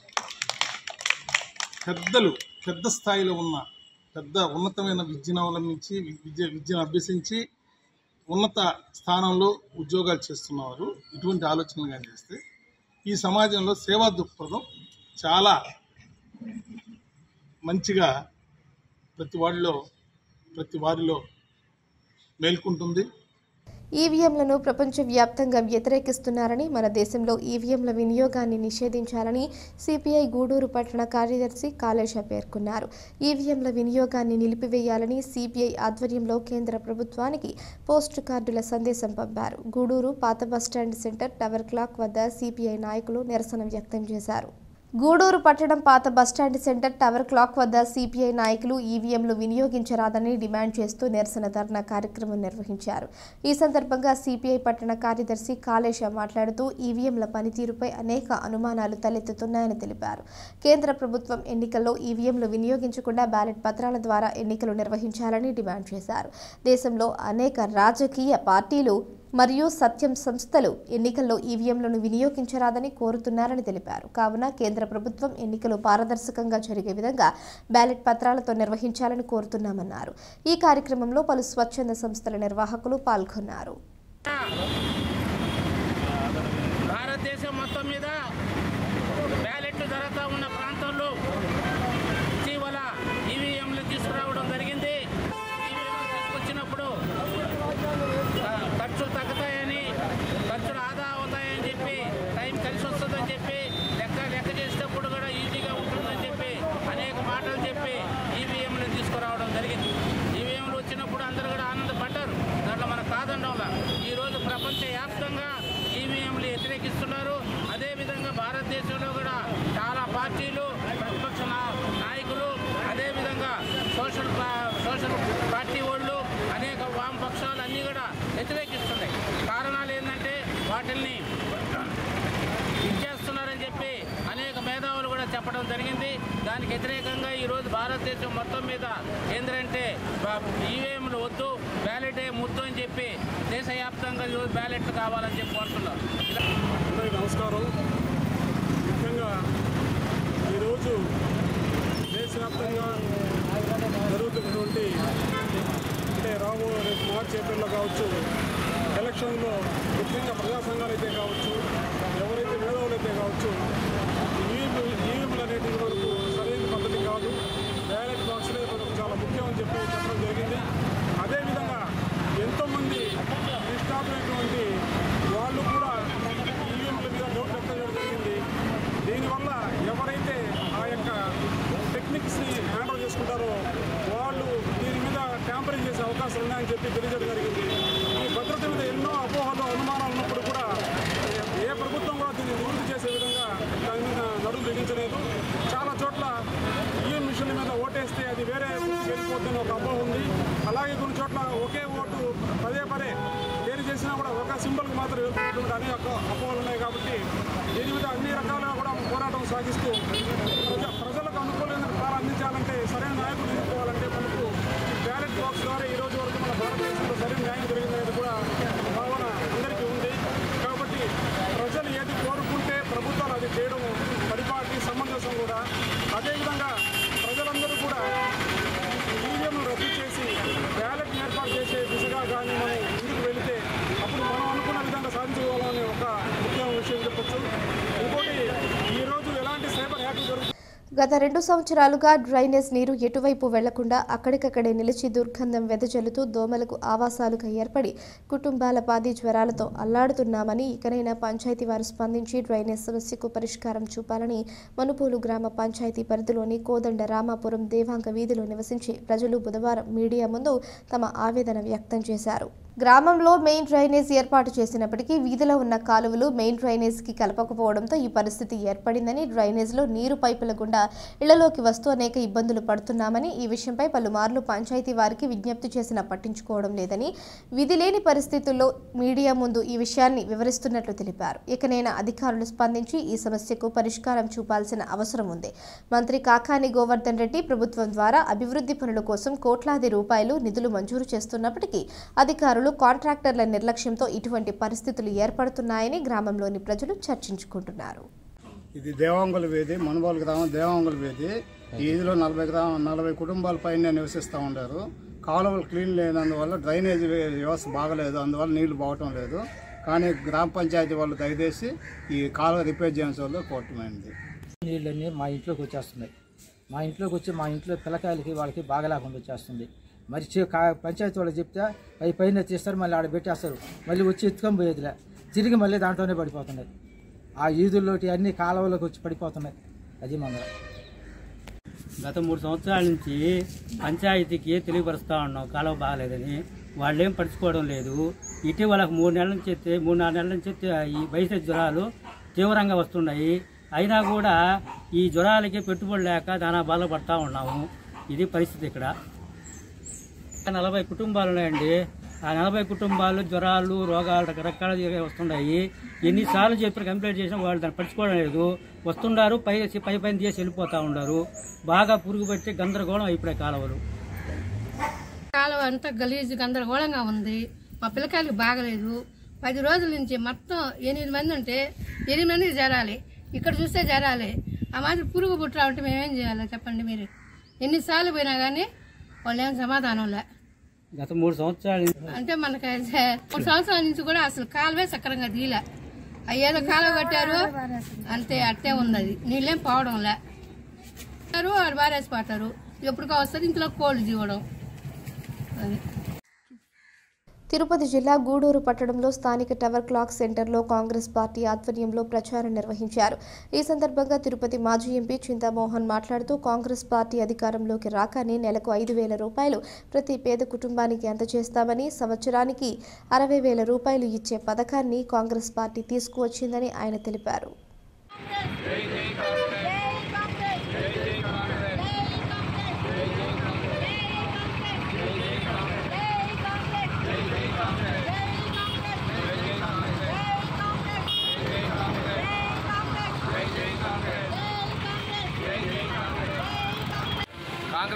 పెద్దలు పెద్ద స్థాయిలో ఉన్న పెద్ద ఉన్నతమైన విద్యను అవలంబించి విద్య విద్యను అభ్యసించి ఉన్నత స్థానంలో ఉద్యోగాలు చేస్తున్నవారు ఇటువంటి ఆలోచనలు కానీ చేస్తే ఈ సమాజంలో సేవా దృక్పథం చాలా మంచిగా ప్రతి వాడిలో ప్రతి వారిలో మేల్కొంటుంది ఈవీఎంలను ప్రపంచవ్యాప్తంగా వ్యతిరేకిస్తున్నారని మన దేశంలో ఈవీఎంల వినియోగాన్ని నిషేధించాలని సిపిఐ గూడూరు పట్టణ కార్యదర్శి కాళేశ పేర్కొన్నారు ఈవీఎంల వినియోగాన్ని నిలిపివేయాలని సిపిఐ ఆధ్వర్యంలో కేంద్ర ప్రభుత్వానికి పోస్ట్ కార్డుల సందేశం పంపారు గూడూరు పాత బస్టాండ్ సెంటర్ టవర్ క్లాక్ వద్ద సిపిఐ నాయకులు నిరసన వ్యక్తం చేశారు గూడూరు పట్టణం పాత బస్టాండ్ సెంటర్ టవర్ క్లాక్ వద్ద సిపిఐ నాయకులు ఈవీఎంలు వినియోగించరాదని డిమాండ్ చేస్తూ నిరసన ధర్నా కార్యక్రమం నిర్వహించారు ఈ సందర్భంగా సిపిఐ పట్టణ కార్యదర్శి కాళేశ మాట్లాడుతూ ఈవీఎంల పనితీరుపై అనేక అనుమానాలు తలెత్తుతున్నాయని తెలిపారు కేంద్ర ప్రభుత్వం ఎన్నికల్లో ఈవీఎంలు వినియోగించకుండా బ్యాలెట్ పత్రాల ద్వారా ఎన్నికలు నిర్వహించాలని డిమాండ్ చేశారు దేశంలో అనేక రాజకీయ పార్టీలు మరియు సత్యం సంస్థలు ఎన్నికల్లో ఈవీఎంలను వినియోగించరాదని కోరుతున్నారని తెలిపారు కావున కేంద్ర ప్రభుత్వం ఎన్నికలు పారదర్శకంగా జరిగే విధంగా బ్యాలెట్ పత్రాలతో నిర్వహించాలని కోరుతున్నామన్నారు ఈ కార్యక్రమంలో పలు స్వచ్ఛంద సంస్థల నిర్వాహకులు పాల్గొన్నారు భారతదేశం మొత్తం మీద బ్యాలెట్లు జరుగుతూ ఉన్న ప్రాంతాల్లో ఇటీవల ఈవీఎంలు తీసుకురావడం జరిగింది ఈవీఎంలు తీసుకొచ్చినప్పుడు ఆ, ఖర్చులు తగ్గుతాయని ఖర్చులు ఆదా అవుతాయని చెప్పి టైం కలిసి వస్తుందని చెప్పి లెక్క లెక్క చేసేటప్పుడు కూడా ఈజీగా ఉంటుందని చెప్పి అనేక మాటలు చెప్పి ఈవీఎంలు తీసుకురావడం జరిగింది ఈవీఎంలు వచ్చినప్పుడు అందరూ కూడా ఆనందపడ్డారు దాంట్లో మనకు కాదండంలా ఈరోజు ప్రపంచ వాటిల్ని ఇచ్చేస్తున్నారని చెప్పి అనేక మేధావులు కూడా చెప్పడం జరిగింది దానికి వ్యతిరేకంగా ఈరోజు భారతదేశం మొత్తం మీద ఏంటంటే ఈవీఎంలు వద్దు బ్యాలెట్ ముద్దు అని చెప్పి దేశవ్యాప్తంగా ఈరోజు బ్యాలెట్లు కావాలని చెప్పి కోరుతున్నారు అందరికీ నమస్కారం ముఖ్యంగా ఈరోజు దేశవ్యాప్తంగా జరుగుతున్నటువంటి అంటే రాబో రేపు మార్చి ఏప్రిల్లో కావచ్చు ఎలక్షన్లో ముఖ్యంగా ప్రజా సంఘాలు అయితే కావచ్చు ఎవరైతే మేధావులు అయితే కావచ్చు ఈవీఎంలు ఈవీఎంలు అనేటివి వరకు సరైన పద్ధతి కాదు బ్యాలెట్ బాక్స్లే మనకు చాలా ముఖ్యం అని చెప్పి చెప్పడం జరిగింది అదేవిధంగా ఎంతోమంది నిష్ఠాతులైనటువంటి వాళ్ళు కూడా ఈవీఎంల మీద డౌట్ వ్యక్తం చేయడం జరిగింది దీనివల్ల ఎవరైతే ఆ యొక్క టెక్నిక్స్ని హ్యాండిల్ చేసుకుంటారో వాళ్ళు దీని మీద ట్యాంపరింగ్ చేసే అవకాశాలు ఉన్నాయని చెప్పి తెలియజేయడం జరిగింది ఈ భద్రత మీద ఎన్నో అపోహలు అనుమానాలు ఉన్నప్పుడు కూడా ఏ- ఏ ప్రభుత్వం కూడా దీన్ని నివృత్తి చేసే విధంగా దాని మీద నడుము బిగించలేదు చాలా చోట్ల ఈఎం మిషన్ల మీద ఓటేస్తే అది వేరే గుర్తుకు వెళ్ళిపోతుందని ఒక అపోహ ఉంది అలాగే కొన్ని చోట్ల ఒకే ఓటు పదే పదే ఏది చేసినా కూడా ఒక సింబల్కి మాత్రం వెళ్తున్నటువంటి అనేక అపోహలు ఉన్నాయి కాబట్టి దీని మీద అన్ని రకాలుగా కూడా పోరాటం సాగిస్తూ ప్రజ ప్రజలకు అనుకూలమైన పాలన అందించాలంటే సరైన నాయకులు ఎన్నుకోవాలంటే మనకు బ్యాలెట్ బాక్స్ ద్వారా ఈ రోజు వరకు మన భారతదేశంలో సరైన న్యాయం జరిగిందనేది కూడా భావన అందరికీ ఉంది కాబట్టి ప్రజలు ఏది కోరుకుంటే ప్రభుత్వాలు అది చేయడం పరిపాటి సమంజసం కూడా అదేవిధంగా ప్రజలందరూ కూడా ఈవీఎంను రద్దు చేసి బ్యాలెట్ ఏర్పాటు చేసే దిశగా కానీ మనం ముందుకు వెళితే అప్పుడు మనం అనుకున్న విధంగా సాధించుకోవాలని ఒక ముఖ్యమైన విషయం చెప్పొచ్చు ఇంకోటి ఈరోజు ఎలాంటి సైబర్ హ్యాకింగ్ జరుగుతుంది గత రెండు సంవత్సరాలుగా డ్రైనేజ్ నీరు ఎటువైపు వెళ్లకుండా అక్కడికక్కడే నిలిచి దుర్గంధం వెదజల్లుతూ దోమలకు ఆవాసాలుగా ఏర్పడి కుటుంబాల పాది జ్వరాలతో అల్లాడుతున్నామని ఇకనైనా పంచాయతీ వారు స్పందించి డ్రైనేజ్ సమస్యకు పరిష్కారం చూపాలని మనుపూలు గ్రామ పంచాయతీ పరిధిలోని కోదండ రామాపురం దేవాంగ వీధిలో నివసించే ప్రజలు బుధవారం మీడియా ముందు తమ ఆవేదన వ్యక్తం చేశారు గ్రామంలో మెయిన్ డ్రైనేజ్ ఏర్పాటు చేసినప్పటికీ వీధిలో ఉన్న కాలువలు మెయిన్ డ్రైనేజ్కి కలపకపోవడంతో ఈ పరిస్థితి ఏర్పడిందని డ్రైనేజ్లో నీరు పైపుల గుండా ఇళ్లలోకి వస్తూ అనేక ఇబ్బందులు పడుతున్నామని ఈ విషయంపై పలుమార్లు పంచాయతీ వారికి విజ్ఞప్తి చేసినా పట్టించుకోవడం లేదని విధి లేని పరిస్థితుల్లో మీడియా ముందు ఈ విషయాన్ని వివరిస్తున్నట్లు తెలిపారు ఇకనైనా అధికారులు స్పందించి ఈ సమస్యకు పరిష్కారం చూపాల్సిన అవసరం ఉంది మంత్రి కాకాని గోవర్ధన్ రెడ్డి ప్రభుత్వం ద్వారా అభివృద్ధి పనుల కోసం కోట్లాది రూపాయలు నిధులు మంజూరు చేస్తున్నప్పటికీ అధికారులు కాంట్రాక్టర్ల నిర్లక్ష్యంతో ఇటువంటి పరిస్థితులు ఏర్పడుతున్నాయని గ్రామంలోని ప్రజలు చర్చించుకుంటున్నారు ఇది దేవాంగుల వీధి మనుబోలు గ్రామం దేవాంగుల వీధి ఈ వీధిలో నలభై గ్రామం నలభై కుటుంబాల పైన నివసిస్తూ ఉంటారు కాలువలు క్లీన్ లేనందువల్ల డ్రైనేజ్ వ్య- వ్యవస్థ బాగలేదు అందువల్ల నీళ్లు పోవటం లేదు కానీ గ్రామ పంచాయతీ వాళ్ళు దయచేసి ఈ కాలువ రిపేర్ చేయించే వాళ్ళు కోరటమైంది నీళ్ళన్నీ మా ఇంట్లోకి వచ్చేస్తున్నాయి మా ఇంట్లోకి వచ్చి మా ఇంట్లో పిల్లకాయలకి వాళ్ళకి బాగలేకుండా వచ్చేస్తుంది మరి చే- కా- పంచాయతీ వాళ్ళు చెప్తే పై పైన తీస్తారు మళ్ళీ ఆడ పెట్టేస్తారు మళ్ళీ వచ్చి ఎత్తుకొని పోయేదిలే తిరిగి మళ్ళీ దాంట్లోనే పడిపోతున్నాయి ఆ ఈదుల్లోటి అన్ని కాలువలోకి వచ్చి పడిపోతున్నాయి అది మంగళ గత మూడు సంవత్సరాల నుంచి పంచాయతీకి తెలియపరుస్తూ ఉన్నాం కాలువ బాగాలేదని వాళ్ళు ఏం పడుచుకోవడం లేదు ఇటీవల మూడు నెలల నుంచి అయితే మూడు నాలుగు నెలల నుంచి అయితే ఈ వైద్య జ్వరాలు తీవ్రంగా వస్తున్నాయి అయినా కూడా ఈ జ్వరాలకి పెట్టుబడి లేక దానా బాధపడతా ఉన్నాము ఇది పరిస్థితి ఇక్కడ నలభై కుటుంబాలు ఉన్నాయండి ఆ నలభై కుటుంబాలు జ్వరాలు రోగాలు రకరకాల వస్తున్నాయి ఎన్నిసార్లు చెప్పి కంప్లైంట్ చేసినా వాళ్ళు దాన్ని పట్టించుకోవడం లేదు వస్తుండారు పై పై పైన చేసి వెళ్ళిపోతూ ఉన్నారు బాగా పురుగు పట్టి గందరగోళం అయిపోయాయి కాలువలు కాలువ అంతా గలీజు గందరగోళంగా ఉంది మా పిల్లకాయలకు బాగలేదు పది రోజుల నుంచి మొత్తం ఎనిమిది మంది ఉంటే ఎనిమిది మందికి జరాలి ఇక్కడ చూస్తే జరాలి ఆ మాదిరి పురుగు పుట్రా ఉంటే మేమేం చేయాలి చెప్పండి మీరు ఎన్నిసార్లు పోయినా కానీ వాళ్ళు ఏం సమాధానం లే గత మూడు సంవత్సరాల నుంచి అంటే మనకి అయితే మూడు సంవత్సరాల నుంచి కూడా అసలు కాలువే సక్రంగా తీయలే అయ్యేదో కాలువ కట్టారు అంతే అట్టే ఉంది అది నీళ్ళేం పోవడం లే ఆడు బారేసి పోతారు ఎప్పుడుకో వస్తుంది ఇంట్లో కోళ్ళు జీవడం అది తిరుపతి జిల్లా గూడూరు పట్టణంలో స్థానిక టవర్ క్లాక్ సెంటర్లో కాంగ్రెస్ పార్టీ ఆధ్వర్యంలో ప్రచారం నిర్వహించారు ఈ సందర్భంగా తిరుపతి మాజీ ఎంపీ చింతామోహన్ మాట్లాడుతూ కాంగ్రెస్ పార్టీ అధికారంలోకి రాగానే నెలకు ఐదు వేల రూపాయలు ప్రతి పేద కుటుంబానికి అందజేస్తామని సంవత్సరానికి అరవై వేల రూపాయలు ఇచ్చే పథకాన్ని కాంగ్రెస్ పార్టీ తీసుకువచ్చిందని ఆయన తెలిపారు Hey!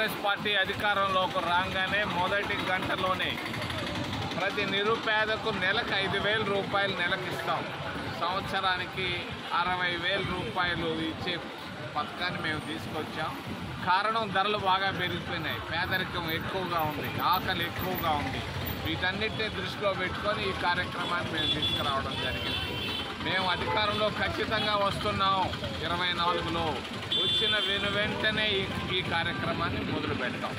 కాంగ్రెస్ పార్టీ అధికారంలోకి రాగానే మొదటి గంటలోనే ప్రతి నిరుపేదకు నెలకు ఐదు వేల రూపాయలు నెలకు ఇస్తాం సంవత్సరానికి అరవై వేల రూపాయలు ఇచ్చే పథకాన్ని మేము తీసుకొచ్చాం కారణం ధరలు బాగా పెరిగిపోయినాయి పేదరికం ఎక్కువగా ఉంది ఆకలి ఎక్కువగా ఉంది వీటన్నిటిని దృష్టిలో పెట్టుకొని ఈ కార్యక్రమాన్ని మేము తీసుకురావడం జరిగింది మేము అధికారంలో ఖచ్చితంగా వస్తున్నాం ఇరవై నాలుగులో వచ్చిన వెను వెంటనే ఈ ఈ కార్యక్రమాన్ని మొదలు పెడతాం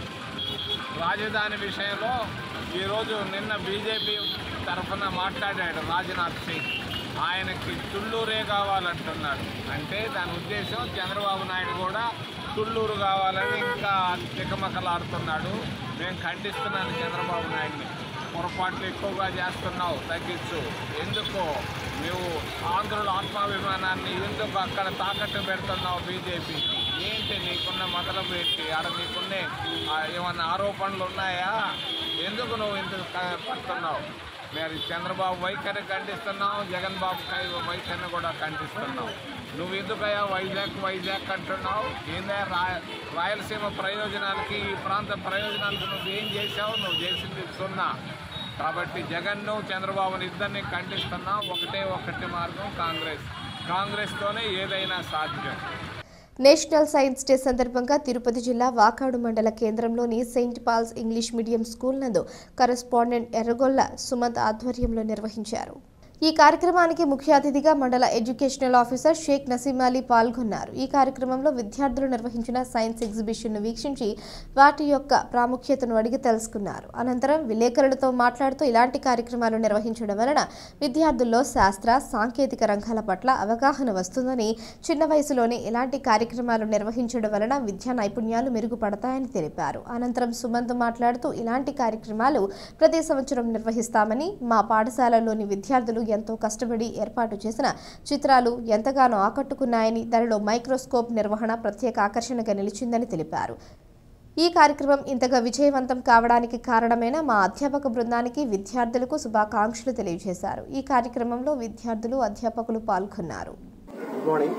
రాజధాని విషయంలో ఈరోజు నిన్న బీజేపీ తరఫున మాట్లాడాడు రాజ్నాథ్ సింగ్ ఆయనకి తుళ్ళూరే కావాలంటున్నాడు అంటే దాని ఉద్దేశం చంద్రబాబు నాయుడు కూడా తుళ్ళూరు కావాలని ఇంకా తికమకలాడుతున్నాడు మేము ఖండిస్తున్నాను చంద్రబాబు నాయుడిని పొరపాట్లు ఎక్కువగా చేస్తున్నావు తగ్గించు ఎందుకు నువ్వు ఆంధ్రుల ఆత్మాభిమానాన్ని ఎందుకు అక్కడ తాకట్టు పెడుతున్నావు బీజేపీకి ఏంటి నీకున్న మొదలు ఏంటి ఆడ నీకున్న ఆ, ఏమన్నా ఆరోపణలు ఉన్నాయా ఎందుకు నువ్వు ఇంత క- పడుతున్నావు మరి చంద్రబాబు వైఖరి ఖండిస్తున్నావు జగన్ బాబు కై- వైఖరిని కూడా ఖండిస్తున్నావు నువ్వు ఎందుకయ్యా వైజాగ్ వైజాగ్ అంటున్నావు ఏందా రా రాయలసీమ ప్రయోజనాలకి ఈ ప్రాంత ప్రయోజనాలకు నువ్వు ఏం చేశావు నువ్వు చేసింది సున్నా కాబట్టి జగన్ను చంద్రబాబుని ఇద్దరిని ఖండిస్తున్నావు ఒకటే ఒకటి మార్గం కాంగ్రెస్ కాంగ్రెస్తోనే ఏదైనా సాధ్యం నేషనల్ సైన్స్ డే సందర్భంగా తిరుపతి జిల్లా వాకాడు మండల కేంద్రంలోని saint Paul's English medium school నందు కరెస్పాండెంట్ ఎర్రగొల్ల సుమంత్ ఆధ్వర్యంలో నిర్వహించారు ఈ కార్యక్రమానికి ముఖ్య అతిథిగా మండల ఎడ్యుకేషనల్ ఆఫీసర్ షేక్ నసీం అలీ పాల్గొన్నారు ఈ కార్యక్రమంలో విద్యార్థులు నిర్వహించిన సైన్స్ ఎగ్జిబిషన్ను వీక్షించి వాటి యొక్క ప్రాముఖ్యతను అడిగి తెలుసుకున్నారు అనంతరం విలేకరులతో మాట్లాడుతూ ఇలాంటి కార్యక్రమాలు నిర్వహించడం వలన విద్యార్థుల్లో శాస్త్ర సాంకేతిక రంగాల పట్ల అవగాహన వస్తుందని చిన్న వయసులోనే ఇలాంటి కార్యక్రమాలు నిర్వహించడం వలన విద్యా నైపుణ్యాలు మెరుగుపడతాయని తెలిపారు అనంతరం సుమంత్ మాట్లాడుతూ ఇలాంటి కార్యక్రమాలు ప్రతి సంవత్సరం నిర్వహిస్తామని మా పాఠశాలలోని విద్యార్థులు ఎంతో కష్టపడి ఏర్పాటు చేసిన చిత్రాలు ఎంతగానో ఆకట్టుకున్నాయని దానిలో మైక్రోస్కోప్ నిర్వహణ ప్రత్యేక ఆకర్షణగా నిలిచిందని తెలిపారు ఈ కార్యక్రమం ఇంతగా విజయవంతం కావడానికి కారణమైన మా అధ్యాపక బృందానికి విద్యార్థులకు శుభాకాంక్షలు తెలియజేశారు ఈ కార్యక్రమంలో విద్యార్థులు అధ్యాపకులు పాల్గొన్నారు గుడ్ మార్నింగ్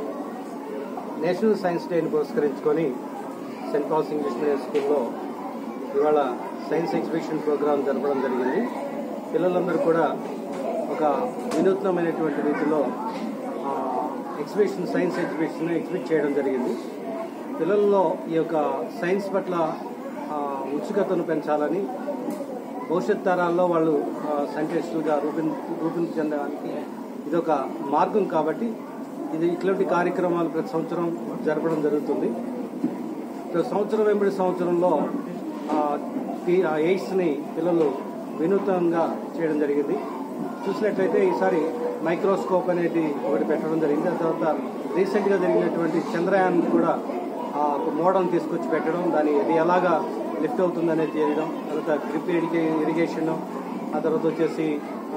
నేషనల్ సైన్స్ డేని పురస్కరించుకొని సెంట్ పాల్స్ ఇంగ్లీష్ మీడియం స్కూల్లో ఇవాళ సైన్స్ ఎగ్జిబిషన్ ప్రోగ్రాం జరపడం జరిగింది పిల్లలందరూ కూడా ఒక వినూత్నమైనటువంటి రీతిలో ఆ, ఎగ్జిబిషన్ సైన్స్ ఎగ్జిబిషన్ ఎగ్జిబిట్ చేయడం జరిగింది పిల్లల్లో ఈ యొక్క సైన్స్ పట్ల ఆ, ఉత్సుకతను పెంచాలని భవిష్యత్ తరాల్లో వాళ్ళు ఆ, సైంటిస్టులుగా రూపొం రూపొందించడానికి ఇది ఒక మార్గం కాబట్టి ఇది ఇట్లాంటి కార్యక్రమాలు ప్రతి సంవత్సరం జరపడం జరుగుతుంది ప్రతి సంవత్సరం వెంబడి సంవత్సరంలో ఆ, పి- ఆ ఎయిడ్స్ని పిల్లలు వినూత్నంగా చేయడం జరిగింది చూసినట్లయితే ఈసారి మైక్రోస్కోప్ అనేది ఒకటి పెట్టడం జరిగింది ఆ తర్వాత రీసెంట్గా జరిగినటువంటి చంద్రయాన్ కూడా ఆ, ఒక మోడల్ తీసుకొచ్చి పెట్టడం దాని అది ఎలాగా లిఫ్ట్ అవుతుందనేది చేయడం తర్వాత డ్రిప్ ఇరిగే ఇరిగేషన్ ఆ తర్వాత వచ్చేసి ఆ,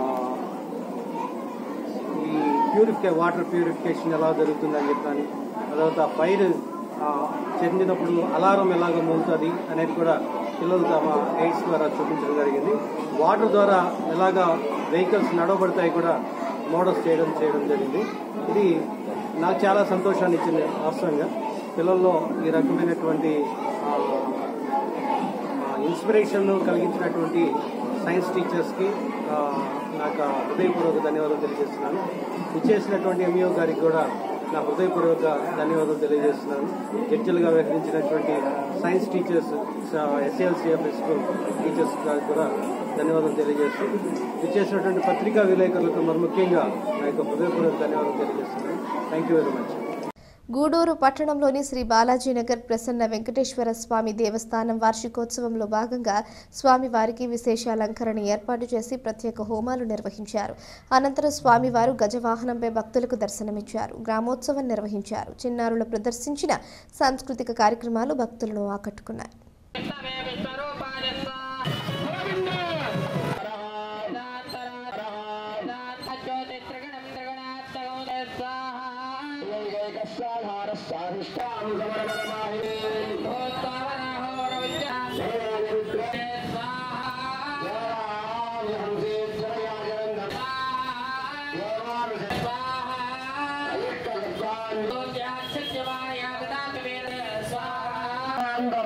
ఈ ప్యూరిఫికే వాటర్ ప్యూరిఫికేషన్ ఎలా జరుగుతుందని చెప్పాను ఆ తర్వాత ఫైర్ ఆ, చెందినప్పుడు అలారం ఎలాగ మోగుతుంది అనేది కూడా పిల్లలు తమ ఎయిడ్స్ ద్వారా చూపించడం జరిగింది వాటర్ ద్వారా ఎలాగా వెహికల్స్ నడవబడతాయి కూడా మోడల్స్ చేయడం చేయడం జరిగింది ఇది నాకు చాలా సంతోషాన్ని ఇచ్చింది వాస్తవంగా పిల్లల్లో ఈ రకమైనటువంటి ఆ, ఇన్స్పిరేషన్ కలిగించినటువంటి సైన్స్ టీచర్స్కి ఆ, నాకు హృదయపూర్వక ధన్యవాదాలు తెలియజేస్తున్నాను ఇచ్చేసినటువంటి ఎంఈఓ గారికి కూడా నా హృదయపూర్వక ధన్యవాదాలు తెలియజేస్తున్నాను జడ్జిలుగా వ్యవహరించినటువంటి science teachers SLCF school teachers గారికి కూడా ధన్యవాదాలు తెలియజేస్తూ ఇచ్చేసినటువంటి పత్రికా విలేకరులకు మరి ముఖ్యంగా నా యొక్క హృదయపూర్వక ధన్యవాదాలు తెలియజేస్తున్నాను thank you very much Gudur పట్టణంలోని శ్రీ బాలాజీనగర్ ప్రసన్న వెంకటేశ్వర స్వామి దేవస్థానం వార్షికోత్సవంలో భాగంగా స్వామివారికి విశేష అలంకరణ ఏర్పాటు చేసి ప్రత్యేక హోమాలు నిర్వహించారు అనంతరం స్వామివారు గజవాహనంపై భక్తులకు దర్శనమిచ్చారు గ్రామోత్సవం నిర్వహించారు చిన్నారులు ప్రదర్శించిన సాంస్కృతిక కార్యక్రమాలు భక్తులను ఆకట్టుకున్నాయి స్వాహ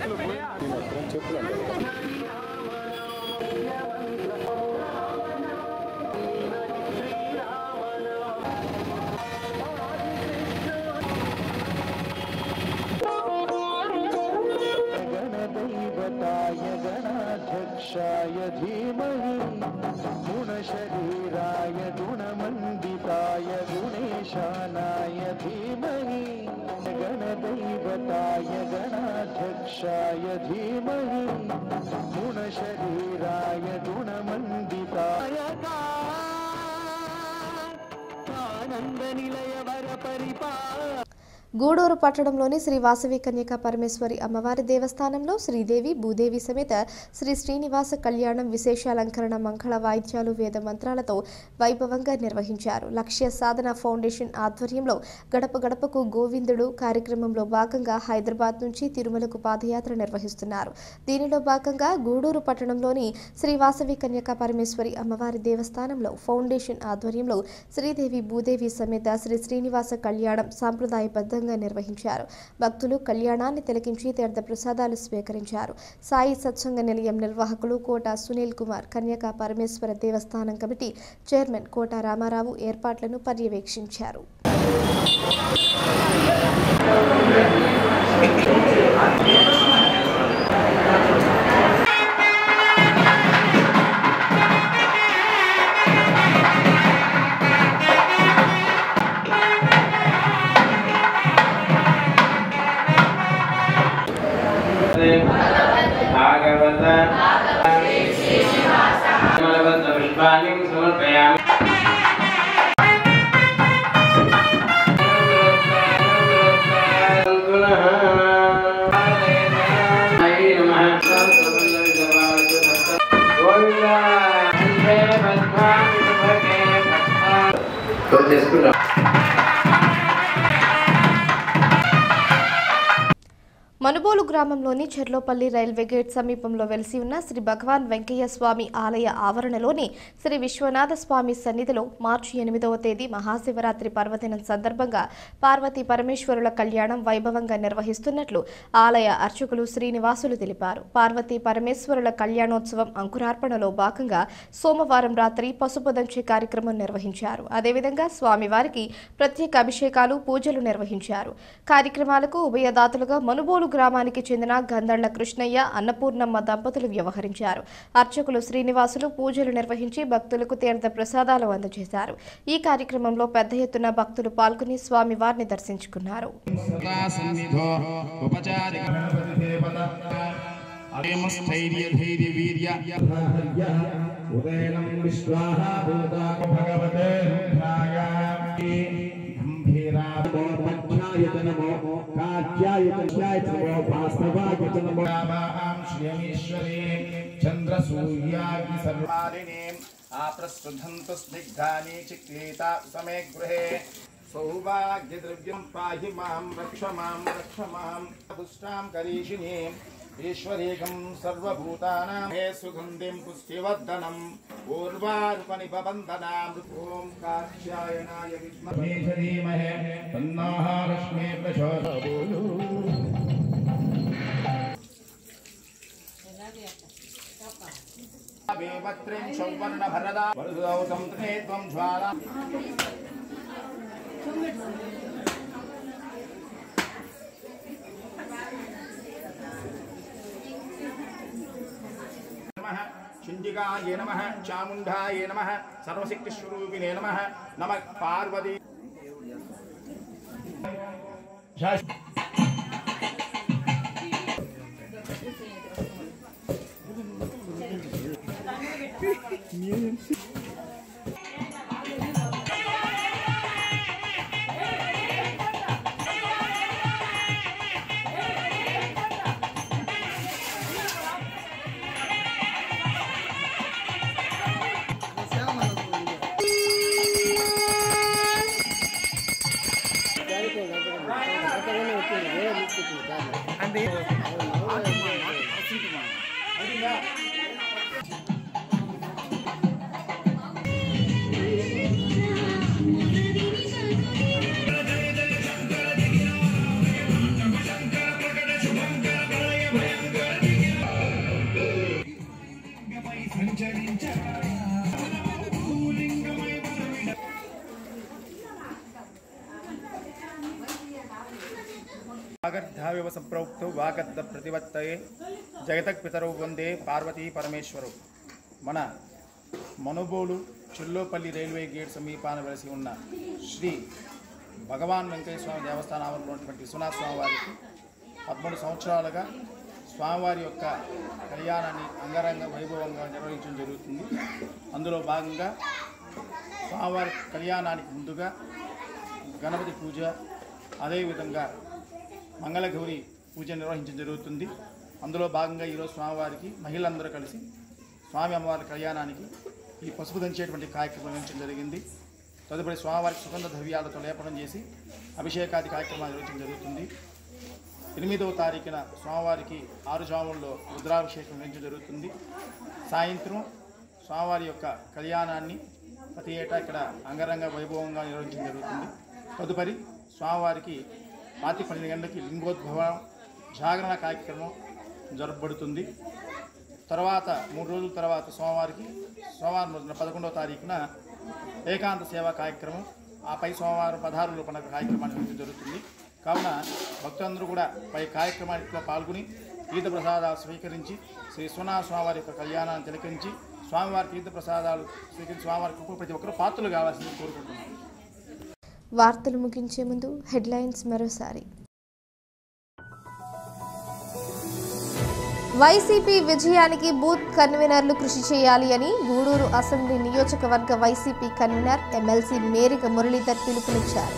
गणदैवताय गणाध्यक्षाय धीमहि गुणशरीराय गुणमण्डिताय गुणेशानाय धीमहि गणदैवताय गणाध्यक्षाय धीमहि गुणशरीराय गुणमण्डिताय आनन्दनिलय वरपरिपा గూడూరు పట్టణంలోని శ్రీ వాసవి కన్యక పరమేశ్వరి అమ్మవారి దేవస్థానంలో శ్రీదేవి భూదేవి సమేత శ్రీ శ్రీనివాస కళ్యాణం విశేషాలంకరణ మంగళ వాయిద్యాలు వేద మంత్రాలతో వైభవంగా నిర్వహించారు లక్ష్య సాధన ఫౌండేషన్ ఆధ్వర్యంలో గడప గడపకు గోవిందుడు కార్యక్రమంలో భాగంగా హైదరాబాద్ నుంచి తిరుమలకు పాదయాత్ర నిర్వహిస్తున్నారు దీనిలో భాగంగా గూడూరు పట్టణంలోని శ్రీ వాసవి కన్యక పరమేశ్వరి అమ్మవారి దేవస్థానంలో ఫౌండేషన్ ఆధ్వర్యంలో శ్రీదేవి భూదేవి సమేత శ్రీ శ్రీనివాస కళ్యాణం సాంప్రదాయబద్ధంగా నిర్వహించారు భక్తులు కళ్యాణాన్ని తిలకించి తీర్థ ప్రసాదాలు స్వీకరించారు సాయి సత్సంగ నిలయం నిర్వాహకులు కోట సునీల్ కుమార్ కన్యకా పరమేశ్వర దేవస్థానం కమిటీ చైర్మన్ కోట రామారావు ఏర్పాట్లను పర్యవేక్షించారు भागवत पुष्पाणिं समर्पयामि చేసుకుంటాం మనుబోలు గ్రామంలోని చెర్లోపల్లి రైల్వే గేట్ సమీపంలో వెలిసి ఉన్న శ్రీ భగవాన్ వెంకయ్య స్వామి ఆలయ ఆవరణలోని శ్రీ విశ్వనాథ స్వామి సన్నిధిలో మార్చి ఎనిమిదవ తేదీ మహాశివరాత్రి పర్వదినం సందర్భంగా పార్వతీ పరమేశ్వరుల కళ్యాణం వైభవంగా నిర్వహిస్తున్నట్లు ఆలయ అర్చకులు శ్రీనివాసులు తెలిపారు పార్వతీ పరమేశ్వరుల కళ్యాణోత్సవం అంకురార్పణలో భాగంగా సోమవారం రాత్రి పసుపు దంచే కార్యక్రమం నిర్వహించారు అదేవిధంగా స్వామివారికి ప్రత్యేక అభిషేకాలు పూజలు నిర్వహించారు కార్యక్రమాలకు ఉభయదాతలుగా మనుబోలు గ్రామానికి చెందిన గంధళ్ల కృష్ణయ్య అన్నపూర్ణమ్మ దంపతులు వ్యవహరించారు అర్చకులు శ్రీనివాసులు పూజలు నిర్వహించి భక్తులకు తీర్థ ప్రసాదాలు అందజేశారు ఈ కార్యక్రమంలో పెద్ద ఎత్తున భక్తులు పాల్గొని స్వామివారిని దర్శించుకున్నారు సన్నిధో ఉపచారిక ధైర్య ఉదయనం విశ్వాహ భూత భగవతే రుద్రాయ గంభీరాయత నమో కాత్యాయత నమో వాస్తవాయత నమో రామాం శ్రీమేశ్వరే చంద్రసూర్యాగ్ని సర్వారిణే ఆప్రస్పృధంతు స్నిగ్ధాని చిక్రీత సమే గృహే సౌభాగ్యద్రవ్యం పాహి మాం రక్ష మాం రక్ష మాం పుష్టాం కరీషిణీ ఈశ్వరేకం సర్వభూతానాం హే సుగంధిం పుష్టివర్ధనం ఊర్వారుపనిపబంధనాం ఓం కాత్యాయనాయ విద్మహే ధీమహే తన్నోః లక్ష్మీ ప్రచోదయాత్ వేవత్రిం సౌవర్ణ భరదా వరుదౌతం త్వం జ్వాలా నమః చిండికాయ నమః చాముండాయ నమః సర్వశక్తిస్వరూపిణే నమః నమ పార్వతీ యథావివ సంప్రోక్తు వాగద్ద ప్రతివత్తయే జగతక్ పితరౌ వందే పార్వతీ పరమేశ్వరు మన మనుబోలు చెల్లోపల్లి రైల్వే గేట్ సమీపాన వెలసి ఉన్న శ్రీ భగవాన్ వెంకయ్య స్వామి దేవస్థానం ఆవరణలో ఉన్నటువంటి విశ్వనాథ స్వామి వారికి పదమూడు సంవత్సరాలుగా స్వామివారి యొక్క కళ్యాణాన్ని అంగరంగ వైభవంగా నిర్వహించడం జరుగుతుంది అందులో భాగంగా స్వామివారి కళ్యాణానికి ముందుగా గణపతి పూజ అదేవిధంగా మంగళగౌరి పూజ నిర్వహించడం జరుగుతుంది అందులో భాగంగా ఈరోజు స్వామివారికి మహిళలందరూ కలిసి స్వామి అమ్మవారి కళ్యాణానికి ఈ పసుపు దంచేటువంటి కార్యక్రమం నిర్వహించడం జరిగింది తదుపరి స్వామివారికి సుగంధ ద్రవ్యాలతో లేపనం చేసి అభిషేకాది కార్యక్రమాలు నిర్వహించడం జరుగుతుంది ఎనిమిదవ తారీఖున స్వామివారికి ఆరు జాముల్లో రుద్రాభిషేకం నిర్వహించడం జరుగుతుంది సాయంత్రం స్వామివారి యొక్క కళ్యాణాన్ని ప్రతి ఏటా ఇక్కడ అంగరంగ వైభవంగా నిర్వహించడం జరుగుతుంది తదుపరి స్వామివారికి రాత్రి పన్నెండు గంటలకి లింగోద్భవ జాగరణ కార్యక్రమం జరపబడుతుంది తర్వాత మూడు రోజుల తర్వాత సోమవారికి సోమవారం రోజున పదకొండవ తారీఖున ఏకాంత సేవా కార్యక్రమం ఆపై సోమవారం పదహారు పండుగ కార్యక్రమాన్ని నిర్వహించడం జరుగుతుంది కావున భక్తులందరూ కూడా పై కార్యక్రమానికి పాల్గొని తీర్థ ప్రసాదాలు స్వీకరించి శ్రీ విశ్వనాథ స్వామివారి యొక్క కళ్యాణాన్ని తిలకరించి స్వామివారి తీర్థ ప్రసాదాలు స్వీకరించి స్వామివారి కృప ప్రతి ఒక్కరూ పాత్రలు కావాల్సింది కోరుకుంటున్నాను వార్తలు ముగించే ముందు హెడ్లైన్స్ మరోసారి వైసీపీ విజయానికి బూత్ కన్వీనర్లు కృషి చేయాలి అని గూడూరు అసెంబ్లీ నియోజకవర్గ YCP convener MLC Merika Muralidhar పిలుపునిచ్చారు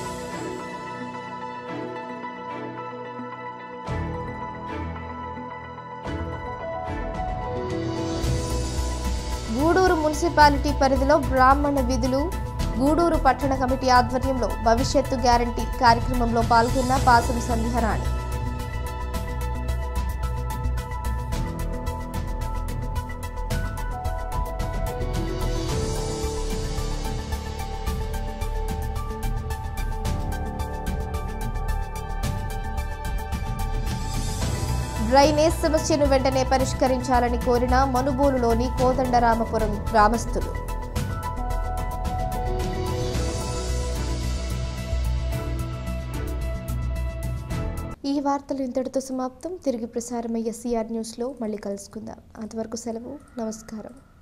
గూడూరు మున్సిపాలిటీ పరిధిలో బ్రాహ్మణ విధులు గూడూరు పట్టణ కమిటీ ఆధ్వర్యంలో భవిష్యత్తు గ్యారంటీ కార్యక్రమంలో పాల్గొన్న పాసం సంధ్యారాణి డ్రైనేజ్ సమస్యను వెంటనే పరిష్కరించాలని కోరిన మనుబోలులోని కోదండరామపురం గ్రామస్తులు ఈ వార్తలు ఇంతటితో సమాప్తం తిరిగి ప్రసారమయ్యే సిఆర్ న్యూస్లో మళ్ళీ కలుసుకుందాం అంతవరకు సెలవు నమస్కారం